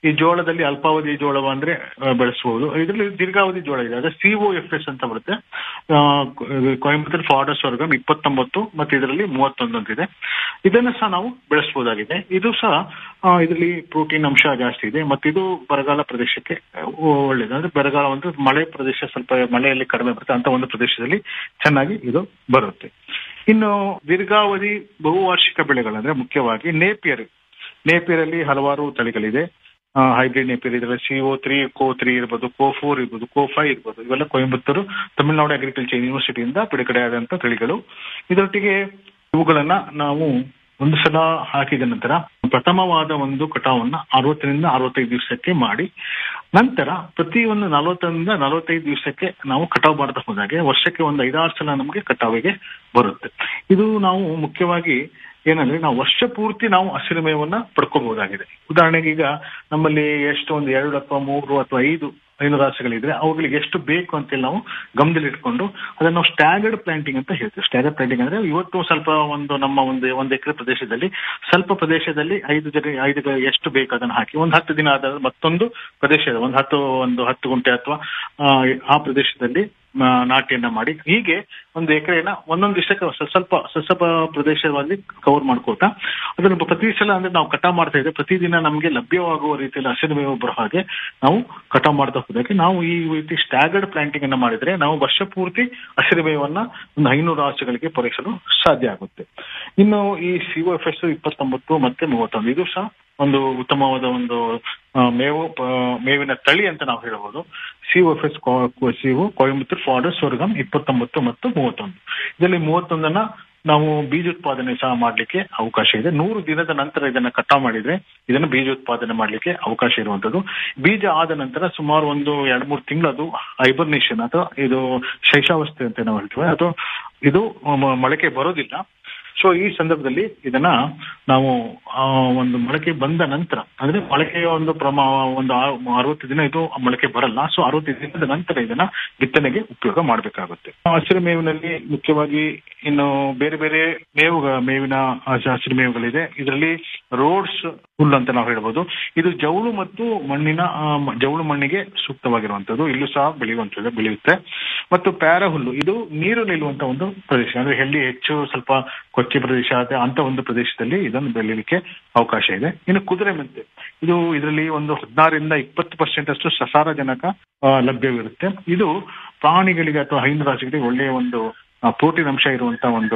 Speaker 9: ಈ ಜೋಳದಲ್ಲಿ ಅಲ್ಪಾವಧಿ ಜೋಳ ಅಂದ್ರೆ ಆ, ಬೆಳೆಸಬಹುದು ಇದರಲ್ಲಿ ದೀರ್ಘಾವಧಿ ಜೋಳ ಇದೆ ಅದೇ ಸಿಒ ಎಫ್ ಎಸ್ ಅಂತ ಬರುತ್ತೆ ಆ, ಕೊ- ಕೊಯಂಬತ್ತೂರು ಫಾರ್ಡಸ್ ವರ್ಗಮ್ ಇಪ್ಪತ್ತೊಂಬತ್ತು ಮತ್ತೆ ಇದರಲ್ಲಿ ಮೂವತ್ತೊಂದು ಅಂತಿದೆ ಇದನ್ನ ಸಹ ನಾವು ಬೆಳೆಸಬಹುದಾಗಿದೆ ಇದು ಸಹ ಆ, ಇದರಲ್ಲಿ ಪ್ರೋಟೀನ್ ಅಂಶ ಜಾಸ್ತಿ ಇದೆ ಮತ್ತೆ ಇದು ಬರಗಾಲ ಪ್ರದೇಶಕ್ಕೆ ಒಳ್ಳೇದು ಅಂದ್ರೆ ಬರಗಾಲ ಅಂದ್ರೆ ಮಳೆ ಪ್ರದೇಶ ಸ್ವಲ್ಪ ಮಳೆಯಲ್ಲಿ ಕಡಿಮೆ ಬರುತ್ತೆ ಅಂತ ಒಂದು ಪ್ರದೇಶದಲ್ಲಿ ಚೆನ್ನಾಗಿ ಇದು ಬರುತ್ತೆ ಇನ್ನು ದೀರ್ಘಾವಧಿ ಬಹುವಾರ್ಷಿಕ ಬೆಳೆಗಳಂದ್ರೆ ಮುಖ್ಯವಾಗಿ ನೇಪಿಯರ್ ನೇಪಿಯರ್ ಅಲ್ಲಿ ಹಲವಾರು ತಳಿಗಳಿದೆ ಹೈಬ್ರಿಡ್ ನೇಪಿಯರ್ ಇದರಲ್ಲಿ ಸಿಒ ತ್ರೀ ಕೋ ತ್ರೀ ಇರ್ಬೋದು ಕೋ ಫೋರ್ ಇರ್ಬೋದು ಕೋ ಫೈವ್ ಇರ್ಬೋದು ಇವೆಲ್ಲ ಕೊಯಂಬತ್ತೂರು ತಮಿಳುನಾಡು ಅಗ್ರಿಕಲ್ಚರ್ ಯೂನಿವರ್ಸಿಟಿಯಿಂದ ಬಿಡುಗಡೆ ಆದಂತ ತಳಿಗಳು ಇದರೊಟ್ಟಿಗೆ ಇವುಗಳನ್ನ ನಾವು ಒಂದು ಸಲ ಹಾಕಿದ ನಂತರ ಪ್ರಥಮವಾದ ಒಂದು ಕಟಾವನ್ನ ಅರವತ್ತರಿಂದ ಅರವತ್ತೈದು ದಿವಸಕ್ಕೆ ಮಾಡಿ ನಂತರ ಪ್ರತಿ ಒಂದು ನಲವತ್ತರಿಂದ ನಲವತ್ತೈದು ದಿವಸಕ್ಕೆ ನಾವು ಕಟಾವು ಮಾಡ್ತಾ ಹೋದಾಗೆ ವರ್ಷಕ್ಕೆ ಒಂದು ಐದಾರು ಸಲ ನಮಗೆ ಕಟಾವಿಗೆ ಬರುತ್ತೆ ಇದು ನಾವು ಮುಖ್ಯವಾಗಿ ಏನಂದ್ರೆ ನಾವು ವರ್ಷ ಪೂರ್ತಿ ನಾವು ಹಸಿರು ಮೇವನ್ನ ಪಡ್ಕೋಬಹುದಾಗಿದೆ ಉದಾಹರಣೆಗೆ ಈಗ ನಮ್ಮಲ್ಲಿ ಎಷ್ಟು ಒಂದು ಎರಡು ಅಥವಾ ಮೂರು ಅಥವಾ ಐದು ಹೈನುರಾಸುಗಳಿದ್ರೆ ಅವುಗಳಿಗೆ ಎಷ್ಟು ಬೇಕು ಅಂತೇಳಿ ನಾವು ಗಮನದಲ್ಲಿ ಇಟ್ಕೊಂಡು ಅದನ್ನ ನಾವು ಸ್ಟ್ಯಾಗರ್ಡ್ ಪ್ಲಾಂಟಿಂಗ್ ಅಂತ ಹೇಳ್ತೀವಿ ಸ್ಟ್ಯಾಗರ್ಡ್ ಪ್ಲಾಂಟಿಂಗ್ ಅಂದ್ರೆ ಇವತ್ತು ಸ್ವಲ್ಪ ಒಂದು ನಮ್ಮ ಒಂದು ಒಂದು ಎಕರೆ ಪ್ರದೇಶದಲ್ಲಿ ಸ್ವಲ್ಪ ಪ್ರದೇಶದಲ್ಲಿ ಐದು ಜನ ಐದು ಗ- ಎಷ್ಟು ಬೇಕು ಅದನ್ನ ಹಾಕಿ ಒಂದು ಹತ್ತು ದಿನ ಆದ ಮತ್ತೊಂದು ಪ್ರದೇಶ ಇದೆ. ಒಂದು ಹತ್ತು ಒಂದು ಹತ್ತು ಗುಂಟೆ ಅಥವಾ ಆ, ಆ ಪ್ರದೇಶದಲ್ಲಿ ಆ, ನಾಟಿಯನ್ನ ಮಾಡಿ ಹೀಗೆ ಒಂದು ಎಕರೆನ ಒಂದೊಂದು ದಿವಸಕ್ಕೆ ಸ್ವಲ್ಪ ಸ್ವಲ್ಪ ಸ್ವಲ್ಪ ಪ್ರದೇಶದಲ್ಲಿ ಕವರ್ ಮಾಡ್ಕೋತಾ ಅದನ್ನು ಪ್ರತಿ ಸಲ ಅಂದ್ರೆ ನಾವು ಕಟಾವ್ ಮಾಡ್ತಾ ಇದ್ರೆ ಪ್ರತಿದಿನ ನಮಗೆ ಲಭ್ಯವಾಗುವ ರೀತಿಯಲ್ಲಿ ಹಸಿರು ಮೇವು ಬರೋ ಹಾಗೆ ನಾವು ಕಟಾವ್ ಮಾಡ್ತಾ ಹೋದಕ್ಕೆ ನಾವು ಈ ರೀತಿ ಸ್ಟ್ಯಾಗರ್ಡ್ ಪ್ಲಾಂಟಿಂಗ್ ಅನ್ನ ಮಾಡಿದ್ರೆ ನಾವು ವರ್ಷ ಪೂರ್ತಿ ಹಸಿರು ಮೇವನ್ನ ಒಂದು ಐನೂರು ರಾಸುಗಳಿಗೆ ಪೂರೈಸಲು ಸಾಧ್ಯ ಆಗುತ್ತೆ ಇನ್ನು ಈ ಸಿಒ ಎಫ್ ಎಸ್ ಇಪ್ಪತ್ತೊಂಬತ್ತು ಮತ್ತೆ ಮೂವತ್ತೊಂದು ಇದು ಸಹ ಒಂದು ಉತ್ತಮವಾದ ಒಂದು ಆ, ಮೇವು ಪ- ಮೇವಿನ ತಳಿ ಅಂತ ನಾವು ಹೇಳಬಹುದು C O F S C O Coimbatore fodder Swargam ಇಪ್ಪತ್ತೊಂಬತ್ತು ಮತ್ತು ಮೂವತ್ತೊಂದು ಇದರಲ್ಲಿ ಮೂವತ್ತೊಂದನ್ನ ನಾವು ಬೀಜೋತ್ಪಾದನೆ ಸಹ ಮಾಡ್ಲಿಕ್ಕೆ ಅವಕಾಶ ಇದೆ ನೂರು ದಿನದ ನಂತರ ಇದನ್ನ ಕಟಾವ್ ಮಾಡಿದ್ರೆ ಇದನ್ನ ಬೀಜೋತ್ಪಾದನೆ ಮಾಡ್ಲಿಕ್ಕೆ ಅವಕಾಶ ಇರುವಂತದ್ದು ಬೀಜ ಆದ ನಂತರ ಸುಮಾರು ಒಂದು ಎರಡ್ ಮೂರು ತಿಂಗಳು ಅದು ಹೈಬರ್ನೇಷನ್ ಅಥವಾ ಇದು ಶೈಶಾವಸ್ಥೆ ಅಂತ ನಾವು ಹೇಳ್ತೀವಿ ಅಥವಾ ಇದು ಮ- ಮೊಳಕೆ ಬರೋದಿಲ್ಲ ಸೊ ಈ ಸಂದರ್ಭದಲ್ಲಿ ಇದನ್ನ ನಾವು ಆ, ಒಂದು ಮೊಳಕೆ ಬಂದ ನಂತರ ಅಂದ್ರೆ ಮೊಳಕೆಯ ಒಂದು ಪ್ರಮಾ ಒಂದು ಆ- ಅರವತ್ತು ದಿನ ಇದು ಮೊಳಕೆ ಬರಲ್ಲ ಸೊ ಅರವತ್ತು ದಿನದ ನಂತರ ಇದನ್ನ ಬಿತ್ತನೆಗೆ ಉಪಯೋಗ ಮಾಡಬೇಕಾಗುತ್ತೆ ಹಸಿರು ಮೇವಿನಲ್ಲಿ ಮುಖ್ಯವಾಗಿ ಇನ್ನು ಬೇರೆ ಬೇರೆ ಮೇವು ಮೇವಿನ ಹಸ- ಹಸಿರು ಮೇವುಗಳಿದೆ ಇದರಲ್ಲಿ ರೋಡ್ಸ್ ಹುಲ್ಲು ಅಂತ ನಾವು ಹೇಳ್ಬೋದು ಇದು ಜೌಳು ಮತ್ತು ಮಣ್ಣಿನ ಆ, ಮ- ಜೌಳು ಮಣ್ಣಿಗೆ ಸೂಕ್ತವಾಗಿರುವಂತದ್ದು ಇಲ್ಲೂ ಸಹ ಬೆಳೆಯುವಂತದ್ದು ಬೆಳೆಯುತ್ತೆ ಮತ್ತು ಪ್ಯಾರ ಹುಲ್ಲು ಇದು ನೀರು ನಿಲ್ಲುವಂತ ಒಂದು ಪ್ರದೇಶ ಅಂದ್ರೆ ಎಲ್ಲಿ ಹೆಚ್ಚು ಸ್ವಲ್ಪ ಕೊಚ್ಚಿ ಪ್ರದೇಶ ಆದ ಅಂತ ಒಂದು ಪ್ರದೇಶದಲ್ಲಿ ಇದನ್ನು ಬೆಳೀಲಿಕ್ಕೆ ಅವಕಾಶ ಇದೆ ಇನ್ನು ಕುದುರೆ ಮೆಂತೆ ಇದು ಇದರಲ್ಲಿ ಒಂದು ಹದಿನಾರರಿಂದ ಇಪ್ಪತ್ತು ಪರ್ಸೆಂಟ್ ಅಷ್ಟು ಸಸಾರಜನಕ ಆ, ಲಭ್ಯವಿರುತ್ತೆ ಇದು ಪ್ರಾಣಿಗಳಿಗೆ ಅಥವಾ ಹೈನುರಾಸುಗಳಿಗೆ ಒಳ್ಳೆಯ ಒಂದು ಪ್ರೋಟೀನ್ ಅಂಶ ಇರುವಂತ ಒಂದು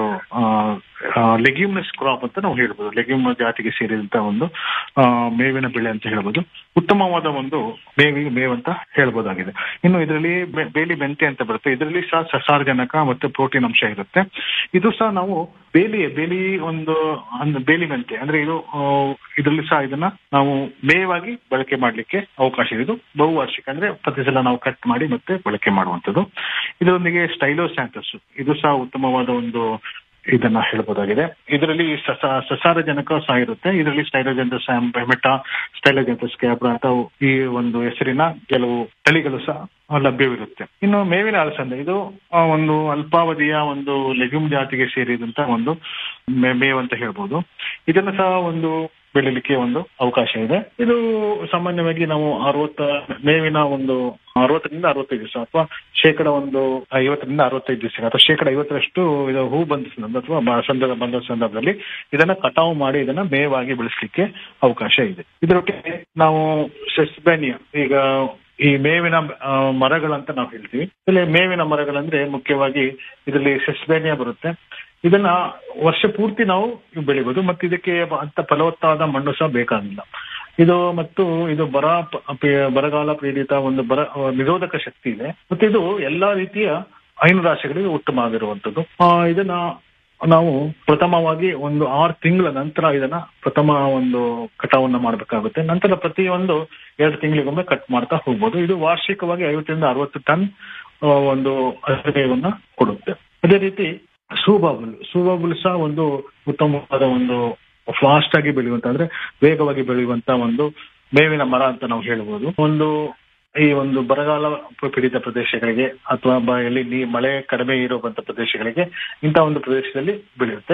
Speaker 9: ಲೆಗ್ಯೂಮ್ನೆಸ್ ಕ್ರಾಪ್ ಅಂತ ನಾವು ಹೇಳ್ಬೋದು ಲೆಗ್ಯೂಮ್ ಜಾತಿಗೆ ಸೇರಿದಂತ ಒಂದು ಆ, ಮೇವಿನ ಬೆಳೆ ಅಂತ ಹೇಳ್ಬೋದು ಉತ್ತಮವಾದ ಒಂದು ಮೇವಿ ಮೇವು ಅಂತ ಹೇಳ್ಬೋದಾಗಿದೆ ಇನ್ನು ಇದರಲ್ಲಿ ಬೆ- ಬೇಲಿ ಮೆಂತೆ ಅಂತ ಬರುತ್ತೆ ಇದರಲ್ಲಿ ಸಹ ಸಸಾರಜನಕ ಮತ್ತು ಪ್ರೋಟೀನ್ ಅಂಶ ಇರುತ್ತೆ ಇದು ಸಹ ನಾವು ಬೇಲಿ ಬೇಲಿ ಒಂದು ಒಂದು ಬೇಲಿ ಮೆಂತೆ ಅಂದ್ರೆ ಇದು ಆ, ಇದರಲ್ಲಿ ಸಹ ಇದನ್ನ ನಾವು ಮೇವಾಗಿ ಬಳಕೆ ಮಾಡ್ಲಿಕ್ಕೆ ಅವಕಾಶ ಇದೆ ಇದು ಬಹುವಾರ್ಷಿಕ ಅಂದ್ರೆ ಪ್ರತಿ ಸಲ ನಾವು ಕಟ್ ಮಾಡಿ ಮತ್ತೆ ಬಳಕೆ ಮಾಡುವಂತದ್ದು ಇದರೊಂದಿಗೆ ಸ್ಟೈಲೋಸ್ಯಾಂಥಸ್ ಇದು ಸಹ ಉತ್ತಮವಾದ ಒಂದು ಇದನ್ನ ಹೇಳ್ಬೋದಾಗಿದೆ ಇದರಲ್ಲಿ ಸಸ ಸಸಾರಜನಕ ಸಹ ಇರುತ್ತೆ ಇದರಲ್ಲಿ ಸ್ಟೈಲೋಜೆಂಥಸ್ ಬೆಮೆಟಾ ಸ್ಟೈಲೋಜೆಂಥಸ್ ಕ್ಯಾಬ್ರಾ ಅಂತ ಈ ಒಂದು ಹೆಸರಿನ ಕೆಲವು ತಳಿಗಳು ಸಹ ಲಭ್ಯವಿರುತ್ತೆ ಇನ್ನು ಮೇವಿನ ಅಲಸಂದೆ ಇದು ಆ, ಒಂದು ಅಲ್ಪಾವಧಿಯ ಒಂದು ಲೆಗ್ಯೂಮ್ ಜಾತಿಗೆ ಸೇರಿದಂತ ಒಂದು ಮೇ- ಮೇವು ಅಂತ ಹೇಳ್ಬೋದು ಇದನ್ನು ಸಹ ಒಂದು ಬೆಳಿಲಿಕ್ಕೆ ಒಂದು ಅವಕಾಶ ಇದೆ ಇದು ಸಾಮಾನ್ಯವಾಗಿ ನಾವು ಅರವತ್ತ ಮೇವಿನ ಒಂದು ಅರವತ್ತರಿಂದ ಅರವತ್ತೈದು ದಿವಸ ಅಥವಾ ಶೇಕಡ ಒಂದು ಐವತ್ತರಿಂದ ಅರವತ್ತೈದು ದಿವಸ ಅಥವಾ ಶೇಕಡ ಐವತ್ತರಷ್ಟು ಇದು ಹೂ ಬಂದ ಸಂದರ್ಭ ಅಥವಾ ಬ- ಸಂದರ್ಭ ಬಂದ ಸಂದರ್ಭದಲ್ಲಿ ಇದನ್ನ ಕಟಾವು ಮಾಡಿ ಇದನ್ನ ಮೇವಾಗಿ ಬೆಳೆಸಲಿಕ್ಕೆ ಅವಕಾಶ ಇದೆ ಇದರೊಟ್ಟಿಗೆ ನಾವು ಸೆಸ್ಬೆನಿಯಾ ಈಗ ಈ ಮೇವಿನ ಆ, ಮರಗಳಂತ ನಾವು ಹೇಳ್ತೀವಿ ಇಲ್ಲಿ ಮೇವಿನ ಮರಗಳಂದ್ರೆ ಮುಖ್ಯವಾಗಿ ಇದರಲ್ಲಿ ಸೆಸ್ಬೇನಿಯಾ ಬರುತ್ತೆ ಇದನ್ನ ವರ್ಷ ಪೂರ್ತಿ ನಾವು ಬೆಳಿಬಹುದು ಮತ್ತೆ ಇದಕ್ಕೆ ಬ- ಅಂತ ಫಲವತ್ತಾದ ಮಣ್ಣು ಸಹ ಬೇಕಾಗಿಲ್ಲ ಇದು ಮತ್ತು ಇದು ಬರ ಪ- ಪಿ- ಬರಗಾಲ ಪೀಡಿತ ಒಂದು ಬರ ನಿರೋಧಕ ಶಕ್ತಿ ಇದೆ ಮತ್ತೆ ಇದು ಎಲ್ಲಾ ರೀತಿಯ ಹೈನುರಾಶಿಗಳಿಗೆ ಉತ್ತಮ ಆಗಿರುವಂತದ್ದು ಆ, ಇದನ್ನ ನಾವು ಪ್ರಥಮವಾಗಿ ಒಂದು ಆರು ತಿಂಗಳ ನಂತರ ಇದನ್ನ ಪ್ರಥಮ ಒಂದು ಕಟಾವನ್ನ ಮಾಡಬೇಕಾಗುತ್ತೆ ನಂತರ ಪ್ರತಿಯೊಂದು ಎರಡು ತಿಂಗಳಿಗೊಮ್ಮೆ ಕಟ್ ಮಾಡ್ತಾ ಹೋಗ್ಬೋದು ಇದು ವಾರ್ಷಿಕವಾಗಿ ಐವತ್ತರಿಂದ ಅರವತ್ತು ಟನ್ ಆ, ಒಂದು ಹಸಿರುಮೇವನ್ನ ಕೊಡುತ್ತೆ ಅದೇ ರೀತಿ ಸೂಬಾಬುಲ್ ಸೂಬಾಬುಲ್ ಸಹ ಒಂದು ಉತ್ತಮವಾದ ಒಂದು ಫಾಸ್ಟ್ ಆಗಿ ಬೆಳೆಯುವಂತ ಅಂದ್ರೆ ವೇಗವಾಗಿ ಬೆಳೆಯುವಂತ ಒಂದು ಮೇವಿನ ಮರ ಅಂತ ನಾವು ಹೇಳ್ಬೋದು ಒಂದು ಈ ಒಂದು ಬರಗಾಲ ಪೀಡಿತ ಪ್ರದೇಶಗಳಿಗೆ ಅಥವಾ ಬ- ಎಲ್ಲಿ ನೀ ಮಳೆ ಕಡಿಮೆ ಇರುವಂತ ಪ್ರದೇಶಗಳಿಗೆ ಇಂಥ ಒಂದು ಪ್ರದೇಶದಲ್ಲಿ ಬೆಳೆಯುತ್ತೆ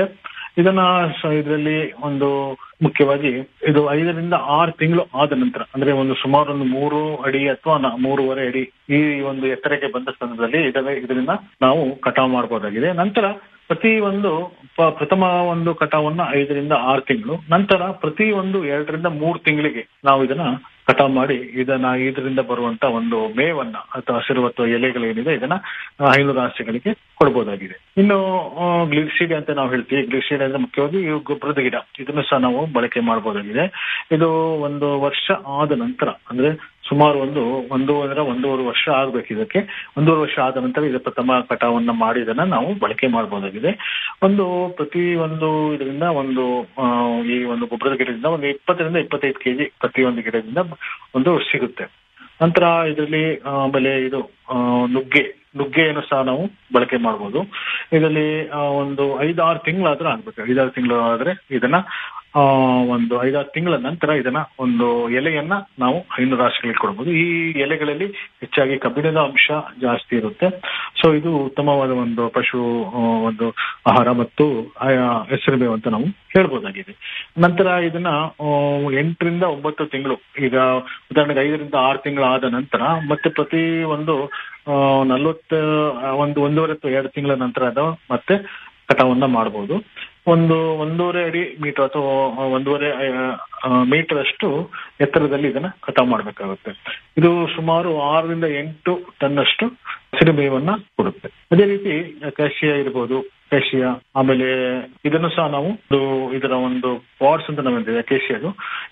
Speaker 9: ಇದನ್ನ ಇದರಲ್ಲಿ ಒಂದು ಮುಖ್ಯವಾಗಿ ಇದು ಐದರಿಂದ ಆರು ತಿಂಗಳು ಆದ ನಂತರ ಅಂದ್ರೆ ಒಂದು ಸುಮಾರು ಒಂದು ಮೂರು ಅಡಿ ಅಥವಾ ನ- ಮೂರುವರೆ ಅಡಿ ಈ ಒಂದು ಎತ್ತರಕ್ಕೆ ಬಂದ ಸಂದರ್ಭದಲ್ಲಿ ಇದರ ಇದರಿಂದ ನಾವು ಕಟಾವು ಮಾಡಬಹುದಾಗಿದೆ ನಂತರ ಪ್ರತಿ ಒಂದು ಪ- ಪ್ರಥಮ ಒಂದು ಕಟಾವನ್ನ ಐದರಿಂದ ಆರು ತಿಂಗಳು ನಂತರ ಪ್ರತಿ ಒಂದು ಎರಡರಿಂದ ಮೂರು ತಿಂಗಳಿಗೆ ನಾವು ಇದನ್ನ ಕಟಾವ್ ಮಾಡಿ ಇದನ್ನ ಇದರಿಂದ ಬರುವಂತ ಒಂದು ಮೇವನ್ನ ಅಥವಾ ಹಸಿರು ಅಥವಾ ಎಲೆಗಳೇನಿದೆ ಇದನ್ನ ಆ, ಹೈನುರಾಶಿಗಳಿಗೆ ಕೊಡಬಹುದಾಗಿದೆ ಇನ್ನು ಗ್ಲಿಸಿಡ್ ಅಂತ ನಾವು ಹೇಳ್ತೀವಿ ಗ್ಲಿಸಿಡ್ ಅಂದ್ರೆ ಮುಖ್ಯವಾಗಿ ಇವು ಗೊಬ್ಬರದ ಗಿಡ ಇದನ್ನು ಸಹ ನಾವು ಬಳಕೆ ಮಾಡಬಹುದಾಗಿದೆ ಇದು ಒಂದು ವರ್ಷ ಆದ ನಂತರ ಅಂದ್ರೆ ಸುಮಾರು ಒಂದು ಒಂದು ಅಂದ್ರೆ ಒಂದೂವರೆ ವರ್ಷ ಆಗ್ಬೇಕು ಇದಕ್ಕೆ ಒಂದೂವರೆ ವರ್ಷ ಆದ ನಂತರ ಇದು ಪ್ರಥಮ ಕಟಾವನ್ನ ಮಾಡಿ ಇದನ್ನ ನಾವು ಬಳಕೆ ಮಾಡಬಹುದಾಗಿದೆ ಒಂದು ಪ್ರತಿ ಒಂದು ಇದರಿಂದ ಒಂದು ಆ, ಈ ಒಂದು ಗೊಬ್ಬರದ ಗಿಡದಿಂದ ಒಂದು ಇಪ್ಪತ್ತರಿಂದ ಇಪ್ಪತ್ತೈದು ಕೆಜಿ ಪ್ರತಿ ಒಂದು ಗಿಡದಿಂದ ಒಂದು ಸಿಗುತ್ತೆ ನಂತರ ಇದರಲ್ಲಿ ಆ, ಆಮೇಲೆ ಇದು ಆ, ನುಗ್ಗೆ ನುಗ್ಗೆಯನ್ನು ಸಹ ನಾವು ಬಳಕೆ ಮಾಡಬಹುದು ಇದರಲ್ಲಿ ಆ, ಒಂದು ಐದಾರು ತಿಂಗಳಾದ್ರೂ ಆಗ್ಬೇಕು ಐದಾರು ತಿಂಗಳು ಆದ್ರೆ ಇದನ್ನ ಆ, ಒಂದು ಐದಾರು ತಿಂಗಳ ನಂತರ ಇದನ್ನ ಒಂದು ಎಲೆಯನ್ನ ನಾವು ಹೈನು ರಾಶಿಗಳಿಗೆ ಕೊಡಬಹುದು ಈ ಎಲೆಗಳಲ್ಲಿ ಹೆಚ್ಚಾಗಿ ಕಬ್ಬಿಣದ ಅಂಶ ಜಾಸ್ತಿ ಇರುತ್ತೆ ಸೊ ಇದು ಉತ್ತಮವಾದ ಒಂದು ಪಶು ಆ, ಒಂದು ಆಹಾರ ಮತ್ತು ಆಯಾ ಹೆಸರು ಮೇವು ಅಂತ ನಾವು ಹೇಳ್ಬೋದಾಗಿದೆ ನಂತರ ಇದನ್ನ ಆ, ಎಂಟರಿಂದ ಒಂಬತ್ತು ತಿಂಗಳು ಈಗ ಉದಾಹರಣೆಗೆ ಐದರಿಂದ ಆರು ತಿಂಗಳು ಆದ ನಂತರ ಮತ್ತೆ ಪ್ರತಿ ಒಂದು ಆ, ನಲವತ್ತ ಒಂದು ಒಂದೂವರೆ ಅಥವಾ ಎರಡು ತಿಂಗಳ ನಂತರ ಅದು ಮತ್ತೆ ಕಟಾವನ್ನ ಮಾಡಬಹುದು ಒಂದು ಒಂದೂವರೆ ಅಡಿ ಮೀಟರ್ ಅಥವಾ ಒಂದೂವರೆ ಮೀಟರ್ ಅಷ್ಟು ಎತ್ತರದಲ್ಲಿ ಇದನ್ನ ಕಟಾವ್ ಮಾಡಬೇಕಾಗುತ್ತೆ ಇದು ಸುಮಾರು ಆರರಿಂದ ಎಂಟು ಟನ್ ಅಷ್ಟು ಹಸಿರು ಮೇವನ್ನ ಕೊಡುತ್ತೆ ಅದೇ ರೀತಿ ಕ್ಯಾಶಿಯಾ ಇರ್ಬೋದು ಕ್ಯಾಶಿಯಾ ಆಮೇಲೆ ಇದನ್ನು ಸಹ ನಾವು ಒಂದು ಇದರ ಒಂದು ಪಾಟ್ಸ್ ಅಂತ ನಾವು ಹೇಳ್ತೇವೆ ಕೇಶಿಯದು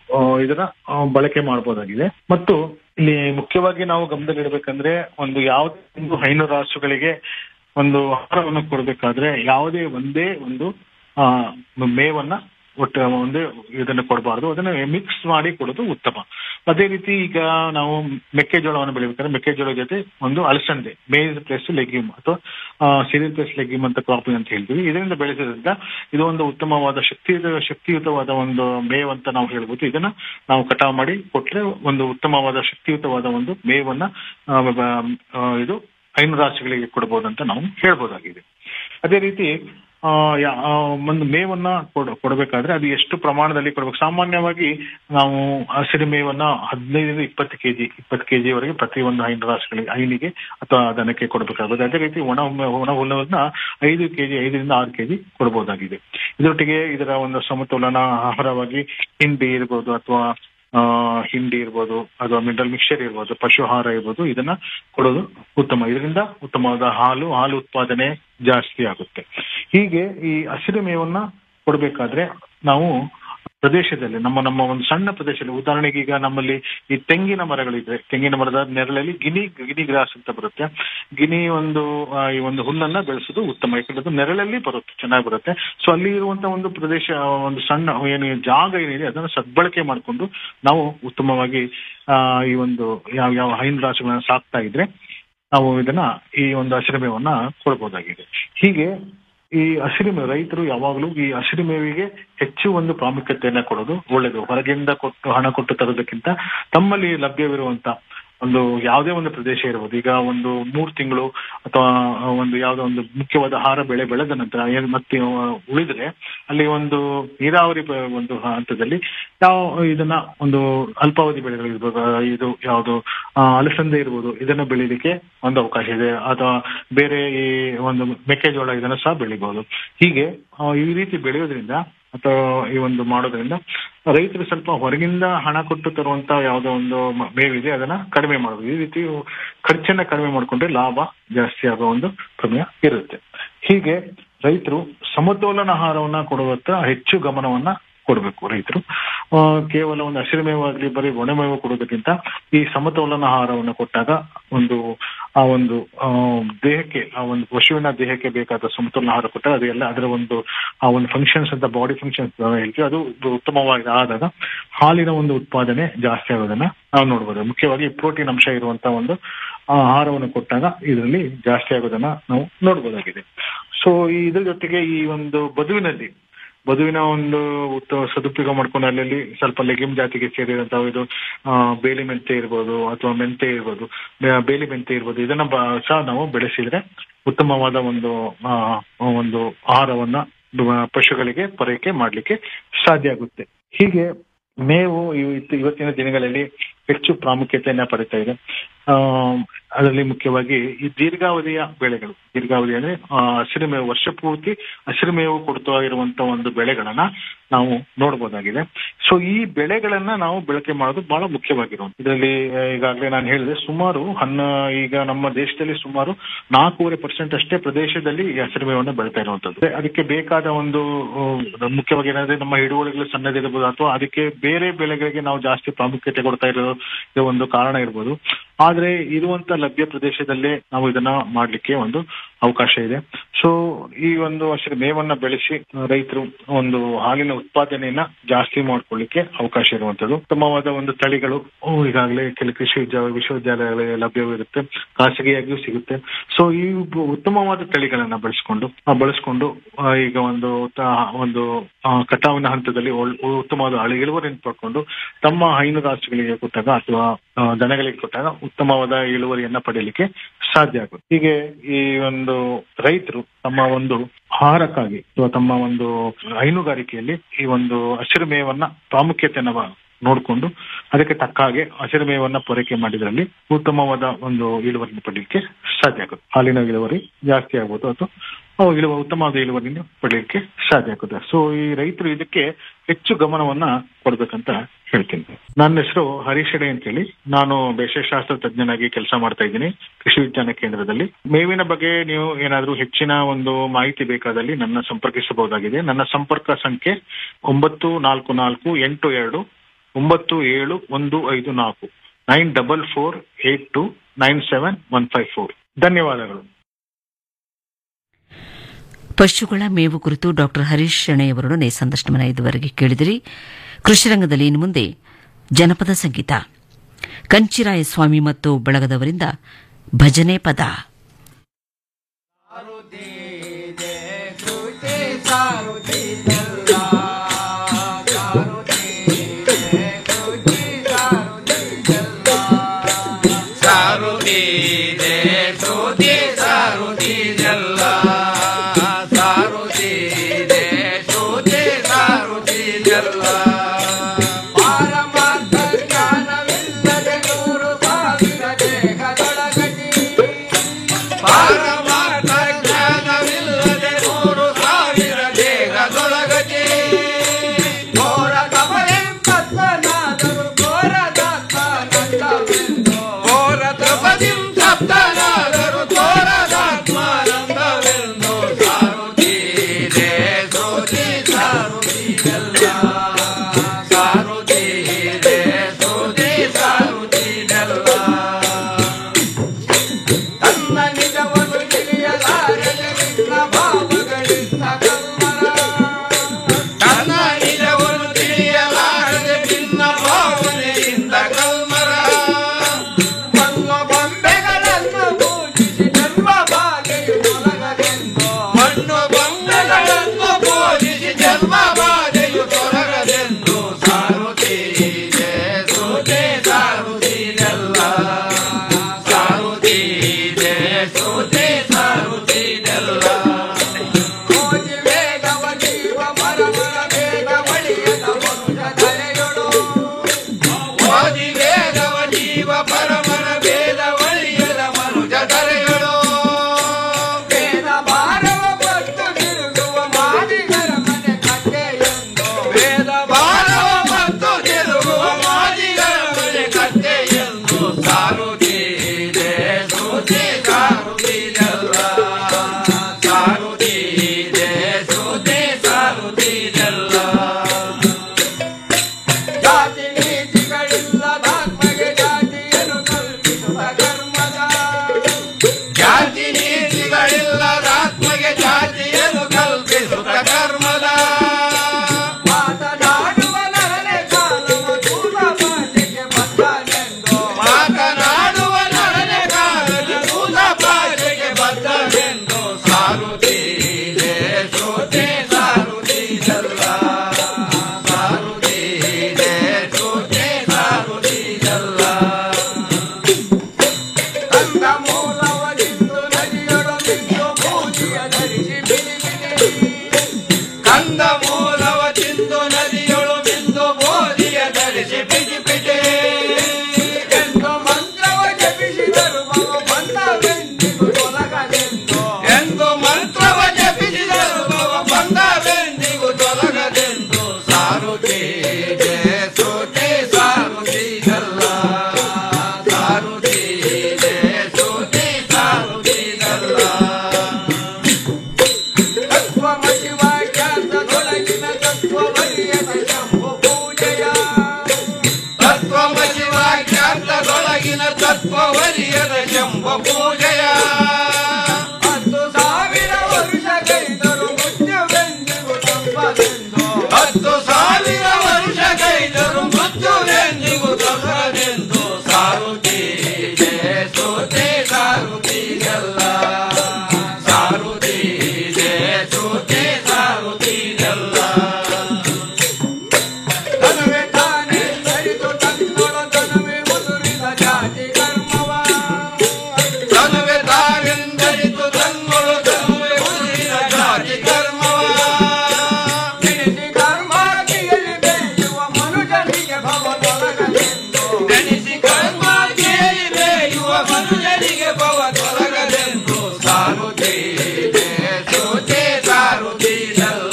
Speaker 9: ಇದರ ಆ, ಬಳಕೆ ಮಾಡಬಹುದಾಗಿದೆ ಮತ್ತು ಇಲ್ಲಿ ಮುಖ್ಯವಾಗಿ ನಾವು ಗಮನದಲ್ಲಿಡಬೇಕಂದ್ರೆ ಒಂದು ಯಾವುದೇ ಒಂದು ಹೈನು ರಾಸುಗಳಿಗೆ ಒಂದು ಆಹಾರವನ್ನು ಕೊಡಬೇಕಾದ್ರೆ ಯಾವುದೇ ಒಂದೇ ಒಂದು ಆ ಮೇವನ್ನ ಒಟ್ಟು ಒಂದೇ ಇದನ್ನ ಕೊಡಬಾರ್ದು ಅದನ್ನ ಮಿಕ್ಸ್ ಮಾಡಿ ಕೊಡೋದು ಉತ್ತಮ ಅದೇ ರೀತಿ ಈಗ ನಾವು ಮೆಕ್ಕೆಜೋಳವನ್ನು ಬೆಳಿಬೇಕಾದ್ರೆ ಮೆಕ್ಕೆಜೋಳ ಜೊತೆ ಒಂದು ಅಲಸಂದೆ ಮೇಜ್ ಪ್ಲಸ್ ಲೆಗ್ಯೂಮ್ ಅಥವಾ ಸಿರಿಲ್ ಪ್ಲಸ್ ಲೆಗ್ಯೂಮ್ ಅಂತ ಕ್ರಾಪಿಂಗ್ ಅಂತ ಹೇಳ್ತೀವಿ ಇದರಿಂದ ಬೆಳೆಸೋದ್ರಿಂದ ಇದು ಒಂದು ಉತ್ತಮವಾದ ಶಕ್ತಿ ಶಕ್ತಿಯುತವಾದ ಒಂದು ಮೇವ್ ಅಂತ ನಾವು ಹೇಳ್ಬೋದು ಇದನ್ನ ನಾವು ಕಟಾವ್ ಮಾಡಿ ಕೊಟ್ರೆ ಒಂದು ಉತ್ತಮವಾದ ಶಕ್ತಿಯುತವಾದ ಒಂದು ಮೇವನ್ನ ಆ, ಬ- ಆ, ಇದು ಹೈನು ರಾಶಿಗಳಿಗೆ ಕೊಡಬಹುದಂತ ನಾವು ಹೇಳ್ಬೋದಾಗಿದೆ ಅದೇ ರೀತಿ ಆ, ಯಾ- ಆ, ಒಂದು ಮೇವನ್ನ ಕೊಡ ಕೊಡಬೇಕಾದ್ರೆ ಅದು ಎಷ್ಟು ಪ್ರಮಾಣದಲ್ಲಿ ಕೊಡಬೇಕು ಸಾಮಾನ್ಯವಾಗಿ ನಾವು ಹಸಿರು ಮೇವನ್ನ ಹದಿನೈದರಿಂದ ಇಪ್ಪತ್ತು ಕೆಜಿ ಇಪ್ಪತ್ತು ಕೆಜಿ ವರೆಗೆ ಪ್ರತಿ ಒಂದು ಹೈನು ರಾಶಿಗಳಿಗೆ ಹೈನಿಗೆ ಅಥವಾ ದನಕ್ಕೆ ಕೊಡಬೇಕಾಗುತ್ತೆ ಅದೇ ರೀತಿ ಒಣ ಹು- ಒಣ ಹುಲ್ಲವನ್ನ ಐದು ಕೆಜಿ ಐದರಿಂದ ಆರು ಕೆಜಿ ಕೊಡಬಹುದಾಗಿದೆ ಇದರೊಟ್ಟಿಗೆ ಇದರ ಒಂದು ಸಮತೋಲನ ಆಹಾರವಾಗಿ ಹಿಂಡಿ ಇರ್ಬೋದು ಅಥವಾ ಆ, ಹಿಂಡಿ ಇರ್ಬೋದು ಅಥವಾ ಮಿನರಲ್ ಮಿಕ್ಸ್ಚರ್ ಇರ್ಬೋದು ಪಶು ಆಹಾರ ಇರ್ಬೋದು ಇದನ್ನ ಕೊಡೋದು ಉತ್ತಮ ಇದರಿಂದ ಉತ್ತಮವಾದ ಹಾಲು ಹಾಲು ಉತ್ಪಾದನೆ ಜಾಸ್ತಿ ಆಗುತ್ತೆ ಹೀಗೆ ಈ ಹಸಿರು ಮೇವನ್ನ ಕೊಡಬೇಕಾದ್ರೆ ನಾವು ಪ್ರದೇಶದಲ್ಲಿ ನಮ್ಮ ನಮ್ಮ ಒಂದು ಸಣ್ಣ ಪ್ರದೇಶದಲ್ಲಿ ಉದಾಹರಣೆಗೆ ಈಗ ನಮ್ಮಲ್ಲಿ ಈ ತೆಂಗಿನ ಮರಗಳಿದೆ ತೆಂಗಿನ ಮರದ ನೆರಳಲ್ಲಿ ಗಿನಿ ಗಿನಿ ಗ್ರಾಸ್ ಅಂತ ಬರುತ್ತೆ ಗಿನಿ ಒಂದು ಆ, ಈ ಒಂದು ಹುಲ್ಲನ್ನ ಬೆಳೆಸೋದು ಉತ್ತಮ ಯಾಕಂದ್ರೆ ಅದು ನೆರಳಲ್ಲಿ ಬರುತ್ತೆ ಚೆನ್ನಾಗಿ ಬರುತ್ತೆ ಸೊ ಅಲ್ಲಿ ಇರುವಂತ ಒಂದು ಪ್ರದೇಶ ಆ, ಒಂದು ಸಣ್ಣ ಏನು ಜಾಗ ಏನಿದೆ ಅದನ್ನು ಸದ್ಬಳಕೆ ಮಾಡಿಕೊಂಡು ನಾವು ಉತ್ತಮವಾಗಿ ಆ, ಈ ಒಂದು ಯಾವ ಯಾವ ಹೈನು ರಾಶಿಗಳನ್ನ ಸಾಕ್ತಾ ಇದ್ರೆ ನಾವು ಇದನ್ನ ಈ ಒಂದು ಹಸಿರು ಮೇವನ್ನ ಕೊಡ್ಬೋದಾಗಿದೆ ಹೀಗೆ ಈ ಹಸಿರು ಮೇವು ರೈತರು ಯಾವಾಗಲೂ ಈ ಹಸಿರು ಮೇವಿಗೆ ಹೆಚ್ಚು ಒಂದು ಪ್ರಾಮುಖ್ಯತೆಯನ್ನ ಕೊಡೋದು ಒಳ್ಳೆಯದು ಹೊರಗಿಂದ ಕೊಟ್ಟು ಹಣ ಕೊಟ್ಟು ತರೋದಕ್ಕಿಂತ ತಮ್ಮಲ್ಲಿ ಲಭ್ಯವಿರುವಂತ ಒಂದು ಯಾವುದೇ ಒಂದು ಪ್ರದೇಶ ಇರ್ಬೋದು ಈಗ ಒಂದು ಮೂರು ತಿಂಗಳು ಅಥವಾ ಒಂದು ಯಾವುದೋ ಒಂದು ಮುಖ್ಯವಾದ ಆಹಾರ ಬೆಳೆ ಬೆಳೆದ ನಂತರ ಏನ್ ಮತ್ತೆ ಉಳಿದ್ರೆ ಅಲ್ಲಿ ಒಂದು ನೀರಾವರಿ ಬ- ಒಂದು ಹಂತದಲ್ಲಿ ಯಾವ ಇದನ್ನ ಒಂದು ಅಲ್ಪಾವಧಿ ಬೆಳೆಗಳು ಇರ್ಬೋದು ಇದು ಯಾವುದು ಆ, ಅಲಸಂದೆ ಇರ್ಬೋದು ಇದನ್ನ ಬೆಳೀಲಿಕ್ಕೆ ಒಂದು ಅವಕಾಶ ಇದೆ ಅಥವಾ ಬೇರೆ ಈ ಒಂದು ಮೆಕ್ಕೆಜೋಳ ಇದನ್ನ ಸಹ ಬೆಳಿಬಹುದು ಹೀಗೆ ಆ, ಈ ರೀತಿ ಬೆಳೆಯೋದ್ರಿಂದ ಅಥವಾ ಈ ಒಂದು ಮಾಡೋದ್ರಿಂದ ರೈತರು ಸ್ವಲ್ಪ ಹೊರಗಿಂದ ಹಣ ಕೊಟ್ಟು ತರುವಂತ ಯಾವುದೋ ಒಂದು ಮ- ಮೇವಿದೆ ಅದನ್ನ ಕಡಿಮೆ ಮಾಡಬಹುದು ಈ ರೀತಿ ಖರ್ಚನ್ನ ಕಡಿಮೆ ಮಾಡಿಕೊಂಡ್ರೆ ಲಾಭ ಜಾಸ್ತಿ ಆಗೋ ಒಂದು ಪ್ರಮೇಯ ಇರುತ್ತೆ ಹೀಗೆ ರೈತರು ಸಮತೋಲನ ಆಹಾರವನ್ನ ಕೊಡುವತ್ತ ಹೆಚ್ಚು ಗಮನವನ್ನ ಕೊಡಬೇಕು ರೈತರು ಆ, ಕೇವಲ ಒಂದು ಹಸಿರು ಮೇವಾಗ್ಲಿ ಬರೀ ಒಣ ಮೇವು ಕೊಡೋದಕ್ಕಿಂತ ಈ ಸಮತೋಲನ ಆಹಾರವನ್ನು ಕೊಟ್ಟಾಗ ಒಂದು ಆ ಒಂದು ಆ, ದೇಹಕ್ಕೆ ಆ ಒಂದು ಪಶುವಿನ ದೇಹಕ್ಕೆ ಬೇಕಾದ ಸಮತೋಲನ ಆಹಾರ ಕೊಟ್ಟಾಗ ಅದು ಎಲ್ಲ ಅದರ ಒಂದು ಆ ಒಂದು ಫಂಕ್ಷನ್ಸ್ ಅಂತ ಬಾಡಿ ಫಂಕ್ಷನ್ಸ್ ಹೇಳ್ತೀವಿ ಅದು ಉತ್ತಮವಾಗಿ ಆದಾಗ ಹಾಲಿನ ಒಂದು ಉತ್ಪಾದನೆ ಜಾಸ್ತಿ ಆಗೋದನ್ನ ನಾವು ನೋಡ್ಬೋದು ಮುಖ್ಯವಾಗಿ ಪ್ರೋಟೀನ್ ಅಂಶ ಇರುವಂತ ಒಂದು ಆ, ಆಹಾರವನ್ನು ಕೊಟ್ಟಾಗ ಇದರಲ್ಲಿ ಜಾಸ್ತಿ ಆಗೋದನ್ನ ನಾವು ನೋಡ್ಬೋದಾಗಿದೆ ಸೊ ಇದ್ರ ಜೊತೆಗೆ ಈ ಒಂದು ಬದುವಿನಲ್ಲಿ ಬದುವಿನ ಒಂದು ಉತ್ತ ಸದುಪಯೋಗ ಮಾಡ್ಕೊಂಡು ಅಲ್ಲಲ್ಲಿ ಸ್ವಲ್ಪ ಲೆಗಿಮ್ ಜಾತಿಗೆ ಸೇರಿದಂತ ಇದು ಆ, ಬೇಲಿ ಮೆಂತೆ ಇರ್ಬೋದು ಅಥವಾ ಮೆಂತೆ ಇರ್ಬೋದು ಬೇ- ಬೇಲಿ ಮೆಂತೆ ಇರ್ಬೋದು ಇದನ್ನ ಬ- ಸಹ ನಾವು ಬೆಳೆಸಿದ್ರೆ ಉತ್ತಮವಾದ ಒಂದು ಆ, ಒಂದು ಆಹಾರವನ್ನ ಬ- ಪಶುಗಳಿಗೆ ಪೂರೈಕೆ ಮಾಡ್ಲಿಕ್ಕೆ ಸಾಧ್ಯ ಆಗುತ್ತೆ ಹೀಗೆ ಮೇವು ಇವತ್ತು ಇವತ್ತಿನ ದಿನಗಳಲ್ಲಿ ಹೆಚ್ಚು ಪ್ರಾಮುಖ್ಯತೆಯನ್ನ ಪಡಿತಾ ಇದೆ ಆ, ಅದರಲ್ಲಿ ಮುಖ್ಯವಾಗಿ ಈ ದೀರ್ಘಾವಧಿಯ ಬೆಳೆಗಳು ದೀರ್ಘಾವಧಿ ಅಂದ್ರೆ ಆ, ಹಸಿರು ಮೇವು ವರ್ಷ ಪೂರ್ತಿ ಹಸಿರು ಮೇವು ಕೊಡ್ತಾ ಇರುವಂತ ಒಂದು ಬೆಳೆಗಳನ್ನ ನಾವು ನೋಡಬಹುದಾಗಿದೆ ಸೊ ಈ ಬೆಳೆಗಳನ್ನ ನಾವು ಬಳಕೆ ಮಾಡೋದು ಬಹಳ ಮುಖ್ಯವಾಗಿರುವಂತ ಇದರಲ್ಲಿ ಆ, ಈಗಾಗಲೇ ನಾನು ಹೇಳಿದೆ ಸುಮಾರು ಹನ್ನ ಈಗ ನಮ್ಮ ದೇಶದಲ್ಲಿ ಸುಮಾರು ನಾಲ್ಕೂವರೆ ಪರ್ಸೆಂಟ್ ಅಷ್ಟೇ ಪ್ರದೇಶದಲ್ಲಿ ಈ ಹಸಿರು ಮೇವನ್ನ ಬೆಳೀತಾ ಇರುವಂತದ್ದು ಅದಕ್ಕೆ ಬೇಕಾದ ಒಂದು ಆ, ಮುಖ್ಯವಾಗಿ ಏನಂದ್ರೆ ನಮ್ಮ ಹಿಡುವಳಿಗಳು ಸಣ್ಣದಿರಬಹುದು ಅಥವಾ ಅದಕ್ಕೆ ಬೇರೆ ಬೆಳೆಗಳಿಗೆ ನಾವು ಜಾಸ್ತಿ ಪ್ರಾಮುಖ್ಯತೆ ಕೊಡ್ತಾ ಇರೋ ಇದು ಒಂದು ಕಾರಣ ಇರ್ಬೋದು ಆದ್ರೆ ಇರುವಂತ ಲಭ್ಯ ಪ್ರದೇಶದಲ್ಲೇ ನಾವು ಇದನ್ನ ಮಾಡ್ಲಿಕ್ಕೆ ಒಂದು ಅವಕಾಶ ಇದೆ ಸೊ ಈ ಒಂದು ಹಸಿರು ಮೇವನ್ನ ಬೆಳೆಸಿ ರೈತರು ಒಂದು ಹಾಲಿನ ಉತ್ಪಾದನೆಯನ್ನ ಜಾಸ್ತಿ ಮಾಡ್ಕೊಳ್ಳಿಕ್ಕೆ ಅವಕಾಶ ಇರುವಂತದ್ದು ಉತ್ತಮವಾದ ಒಂದು ತಳಿಗಳು ಅವು ಈಗಾಗಲೇ ಕೆಲ ಕೃಷಿ ವಿದ್ಯಾ- ವಿಶ್ವವಿದ್ಯಾಲಯಗಳಿಗೆ ಲಭ್ಯವಿರುತ್ತೆ ಖಾಸಗಿಯಾಗಿಯೂ ಸಿಗುತ್ತೆ ಸೊ ಈ ಉ- ಉತ್ತಮವಾದ ತಳಿಗಳನ್ನ ಬಳಸ್ಕೊಂಡು ಆ, ಬಳಸ್ಕೊಂಡು ಆ, ಈಗ ಒಂದು ತ- ಒಂದು ಆ, ಕಟಾವಿನ ಹಂತದಲ್ಲಿ ಒಳ್- ಉತ್ತಮವಾದ ಹಳಿ ಇಳುವರಿಯನ್ನು ಪಡ್ಕೊಂಡು ತಮ್ಮ ಹೈನುರಾಸುಗಳಿಗೆ ಕೊಟ್ಟಾಗ ಅಥವಾ ಆ, ದನಗಳಿಗೆ ಕೊಟ್ಟಾಗ ಉತ್ತಮವಾದ ಇಳುವರಿಯನ್ನ ಪಡೆಯಲಿಕ್ಕೆ ಸಾಧ್ಯ ಆಗುತ್ತೆ ಹೀಗೆ ಈ ಒಂದು ರೈತರು ತಮ್ಮ ಒಂದು ಆಹಾರಕ್ಕಾಗಿ ಅಥವಾ ತಮ್ಮ ಒಂದು ಹೈನುಗಾರಿಕೆಯಲ್ಲಿ ಈ ಒಂದು ಹಸಿರು ಮೇವನ್ನ ಪ್ರಾಮುಖ್ಯತೆಯನ್ನ ವ- ನೋಡಿಕೊಂಡು ಅದಕ್ಕೆ ತಕ್ಕ ಹಾಗೆ ಹಸಿರು ಮೇವನ್ನ ಪೂರೈಕೆ ಮಾಡಿದ್ರಲ್ಲಿ ಉತ್ತಮವಾದ ಒಂದು ಇಳುವರಿಯನ್ನು ಪಡೆಯಲಿಕ್ಕೆ ಸಾಧ್ಯ ಆಗುತ್ತೆ ಹಾಲಿನ ಇಳುವರಿ ಜಾಸ್ತಿ ಆಗ್ಬೋದು ಅಥವಾ ಅವು ಇಳುವ ಉತ್ತಮವಾದ ಇಳುವರಿಯನ್ನು ಪಡೆಯಲಿಕ್ಕೆ ಸಾಧ್ಯ ಆಗುತ್ತೆ ಸೊ ಈ ರೈತರು ಇದಕ್ಕೆ ಹೆಚ್ಚು ಗಮನವನ್ನ ಕೊಡ್ಬೇಕಂತ ಹೇಳ್ತೀನಿ ನನ್ನ ಹೆಸರು ಹರೀಶ್ ಹೆಡೆ ಅಂತೇಳಿ ನಾನು ಬೇಸಾಯಶಾಸ್ತ್ರ ತಜ್ಞನಾಗಿ ಕೆಲಸ ಮಾಡ್ತಾ ಇದ್ದೀನಿ ಕೃಷಿ ವಿಜ್ಞಾನ ಕೇಂದ್ರದಲ್ಲಿ ಮೇವಿನ ಬಗ್ಗೆ ನೀವು ಏನಾದರೂ ಹೆಚ್ಚಿನ ಒಂದು ಮಾಹಿತಿ ಬೇಕಾದಲ್ಲಿ ನನ್ನ ಸಂಪರ್ಕಿಸಬಹುದಾಗಿದೆ ನನ್ನ ಸಂಪರ್ಕ ಸಂಖ್ಯೆ ಒಂಬತ್ತು ನಾಲ್ಕು ನಾಲ್ಕು ಎಂಟು ಎರಡು ಒಂಬತ್ತು ಏಳು ಒಂದು ಐದು ನಾಲ್ಕು nine double four eight two nine seven one five four ಧನ್ಯವಾದಗಳು
Speaker 2: ಪಶುಗಳ ಮೇವು ಕುರಿತು ಡಾಕ್ಟರ್ ಹರೀಶ್ ಶೆಣೆಯವರೊಡನೆ ಸಂದರ್ಶನವನ್ನು ಇದುವರೆಗೆ ಕೇಳಿದಿರಿ ಕೃಷಿರಂಗದಲ್ಲಿ ಇನ್ನು ಮುಂದೆ ಜನಪದ ಸಂಗೀತ ಕಂಚಿರಾಯ ಸ್ವಾಮಿ ಮತ್ತು ಬಳಗದವರಿಂದ ಭಜನೆ ಪದ
Speaker 8: ಸಾರುತ್ತಿದೆ ಶ್ರುತಿ ಸಾರುತ್ತಿದೆಲ್ಲ ಸಾರುತ್ತಿದೆ ಶ್ರುತಿ ಸಾರುತ್ತಿದೆಲ್ಲ ಪಾರಮಾರ್ಥ ಜ್ಞಾನವಿಲ್ಲದೆ ನೂರು ಸಾವಿರ ದೇಹದೊಳಗಟಿ ಪಾರಮಾರ್ಥ ಜ್ಞಾನವಿಲ್ಲದೆ ನೂರು ಸಾವಿರ ದೇಹದೊಳಗಟಿ ಘೋರ ತಪಲೆ ಪದ್ಮನಾದರು ಘೋರದ ಘೋರ ತಪದಿಂ ಸಪ್ತನಾದರು ಘೋರ ಎಂಬ ಪೂಜೆಯ ಹತ್ತು ಸಾವಿರ ವರ್ಷ ಕೈದರು ಮೃತ್ಯುವೆಂದಿಗೂ ತಪ್ಪದೆಂದು ಹತ್ತು ಸಾವಿರ ವರ್ಷ ಕೈದರು ಮೃತ್ಯುವೆಂದಿಗೂ ತಪ್ಪದೆಂದು ಸಾರುತ್ತೀದೆ ಸೋತೆ ಸಾರುತ್ತೀರಲ್ಲ ಸಾರುತ್ತೀದೆ ಸೋತೆ ಸಾರುತ್ತೀರಲ್ಲ ತನವೇ ತಾನೇ ಸರಿದು ತನ್ನೊಳ ತನವೇ ಮುದುರಿದ ಜಾತಿ ಕರ್ಮವ ತನವೇ ತಾನೆಂದರಿತು ತನ್ನೊಳು ತನವೇ ಮುದುರಿದ ಜಾತಿ ಕರ್ಮವ ನೆನೆಸಿ ಕರ್ಮಾಕಿಯಲ್ಲಿ ಬೇಯುವ ಮನುಜನಿಗೆ ಭವದೊಳಗಲೆಂದು ನೆನೆಸಿ ಕರ್ಮಾಕಿಯಲ್ಲಿ ಬೇಯುವ ಮನುಜನಿಗೆ ಭವದೊಳಗಲೆಂದು ಸಾರುತ್ತೀದೆ ಸೋತೆ ಸಾರುತ್ತೀರಲ್ಲ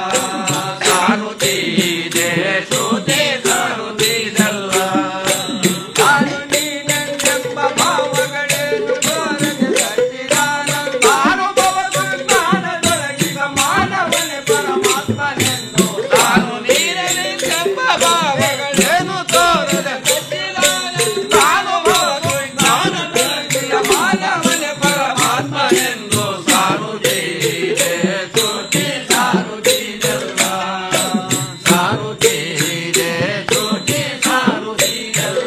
Speaker 8: ಸಾರುತ್ತೀದೆ ಸೋತೆ ಸಾರುತ್ತೀರಲ್ಲ ನಾನು ನೀನೆಂಬ ಭಾವಗಳೇನು ತೋರದೆ ಸಚ್ಚಿದಾನಂದ ಅನುಭವ ಜ್ಞಾನದೊಳಗಿದ ಮಾನವನೇ ಪರಮಾತ್ಮನೆಂದು ನಾನು ನೀನೆಂಬ ಭಾವಗಳೇನು ತೋರದೆ ಸಚ್ಚಿದಾನಂದ ಅನುಭವ ಜ್ಞಾನದೊಳಗಿದ ಮಾನವನೇ ಪರಮಾತ್ಮನೆಂದು ಸಾರುತ್ತೀದೆ ಸೋತೆ ಸಾರುತ್ತೀರಲ್ಲ ಸಾರುತ್ತೀದೆ ಸೋತೆ ಸಾರುತ್ತೀರಲ್ಲ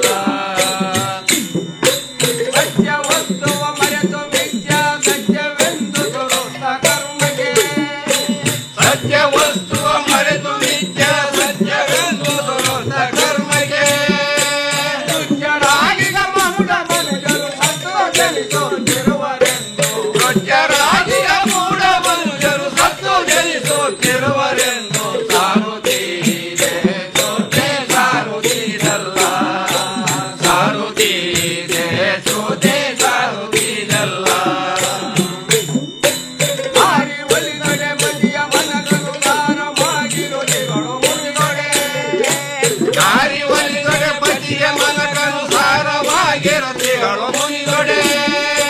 Speaker 8: ಸತ್ಯ ವಸ್ತುವ ಮರೆತು ಮಿಥ್ಯಾ ಸತ್ಯವೆಂದು ದುರುತ್ತ ಕರ್ಮಗೆ ಸತ್ಯ ವಸ್ತುವ ಮರೆತು ಮಿಥ್ಯಾ ಸತ್ಯವೆಂದು ದುರುತ್ತ ಕರ್ಮಗೆ ದುಷ್ಟರಾಗಿ ಮೂಢ ಮನುಜರು ಸತ್ವ ಜನಿಸುತ್ತಿರುವರೆಂದು ದುಷ್ಟರಾಗಿ ಮೂಢ ಮನುಜರು ಸತ್ತು ಜನಿಸುತ್ತಿರುವರೆಂದು ಸಾರುತ್ತೀದೆ ಸೋತೆ ಸಾರುತ್ತೀರಲ್ಲ ಸಾರುತ್ತೀದೆ ಸೋತೆ ಸಾರುತ್ತೀರಲ್ಲ ಹಾರಿ ಒಲಿನಡೆ ಮದಿಯ ಮನಗನು ಸಾರವಾಗಿರುವುಗಳು ಮುನಿಗೊಡೆ ಹಾರಿ ಒಲಿನಡೆ ಪತಿಯ ಮನಗನು ಸಾರವಾಗಿರುತ್ತಿಗಳು ಮುನಿಗೊಡೆ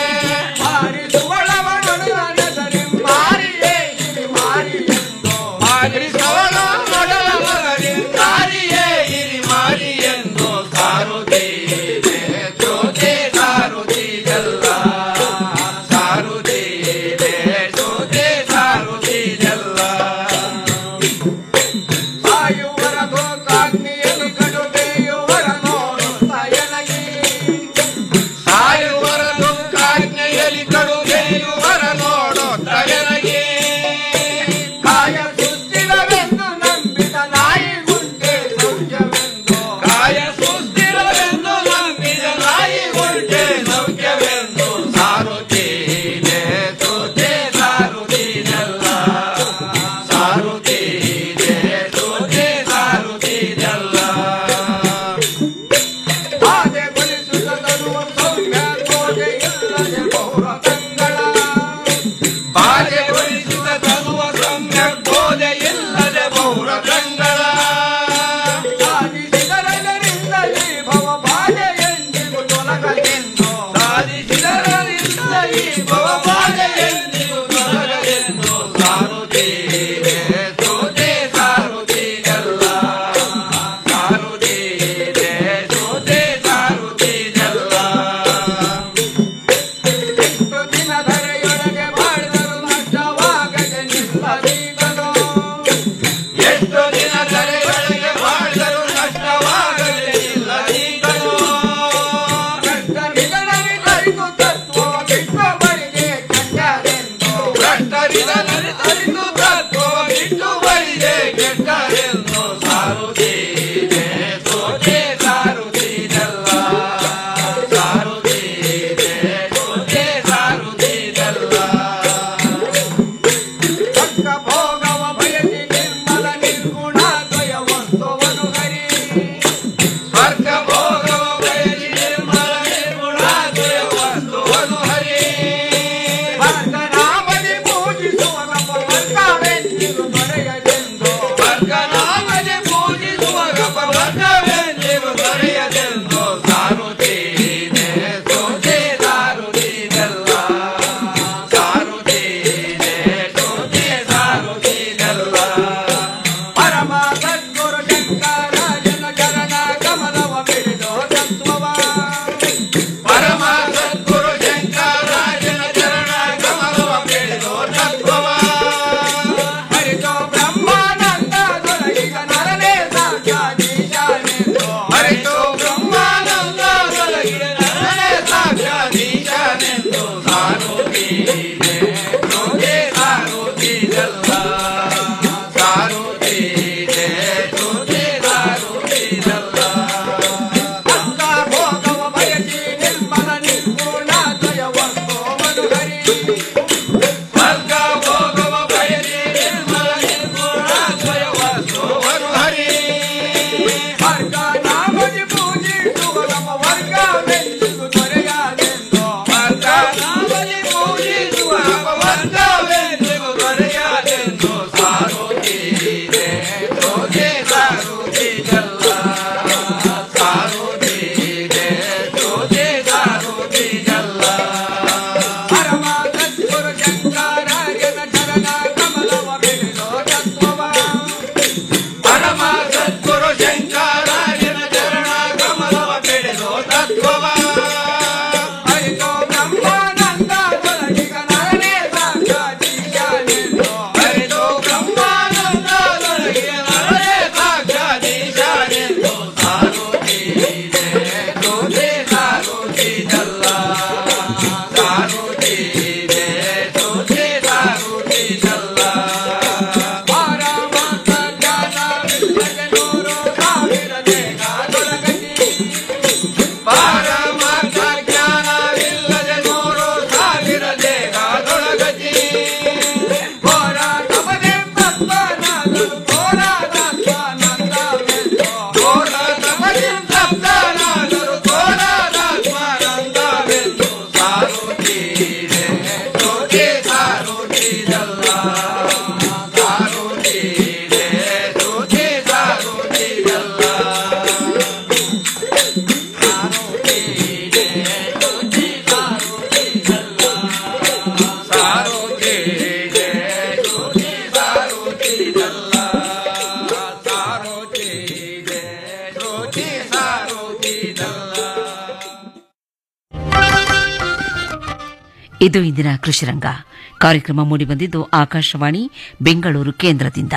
Speaker 2: ಇದು ಇಂದಿನ ಕೃಷಿರಂಗ ಕಾರ್ಯಕ್ರಮ ಮೂಡಿಬಂದಿದ್ದು ಆಕಾಶವಾಣಿ ಬೆಂಗಳೂರು ಕೇಂದ್ರದಿಂದ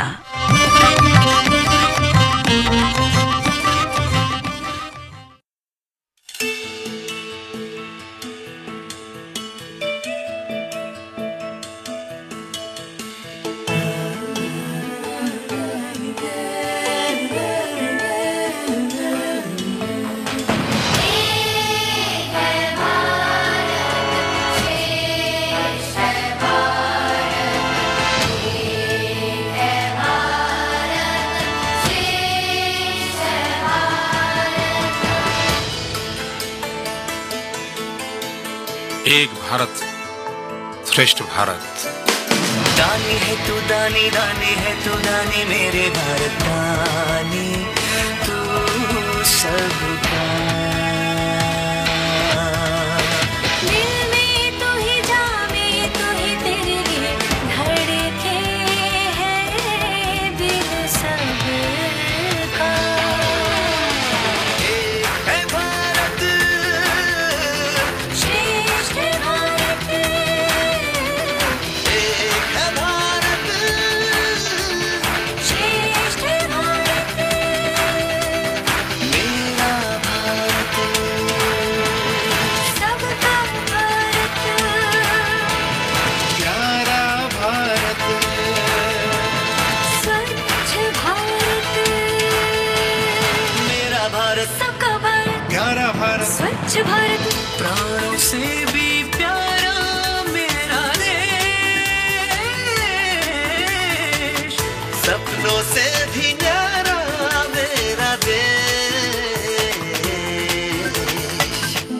Speaker 10: एक भारत श्रेष्ठ भारत
Speaker 11: दानी है तू दानी दानी है तू दानी मेरे भारत दानी तू सबका
Speaker 7: दिल में तू ही जावे तू ही तेरे लिए धड़के है दिल सबका
Speaker 11: है भारत
Speaker 7: श्रेष्ठ भारत
Speaker 11: एक है भारत
Speaker 7: श्रेष्ठ भारत
Speaker 11: मेरा भारत
Speaker 7: सबका भारत
Speaker 11: प्यारा भारत
Speaker 7: स्वच्छ भारत
Speaker 11: मेरा भारत
Speaker 7: सबका भारत
Speaker 11: प्यारा भारत
Speaker 7: स्वच्छ भारत
Speaker 11: प्राणों से भी प्यारा मेरा देश सपनों से भी न्यारा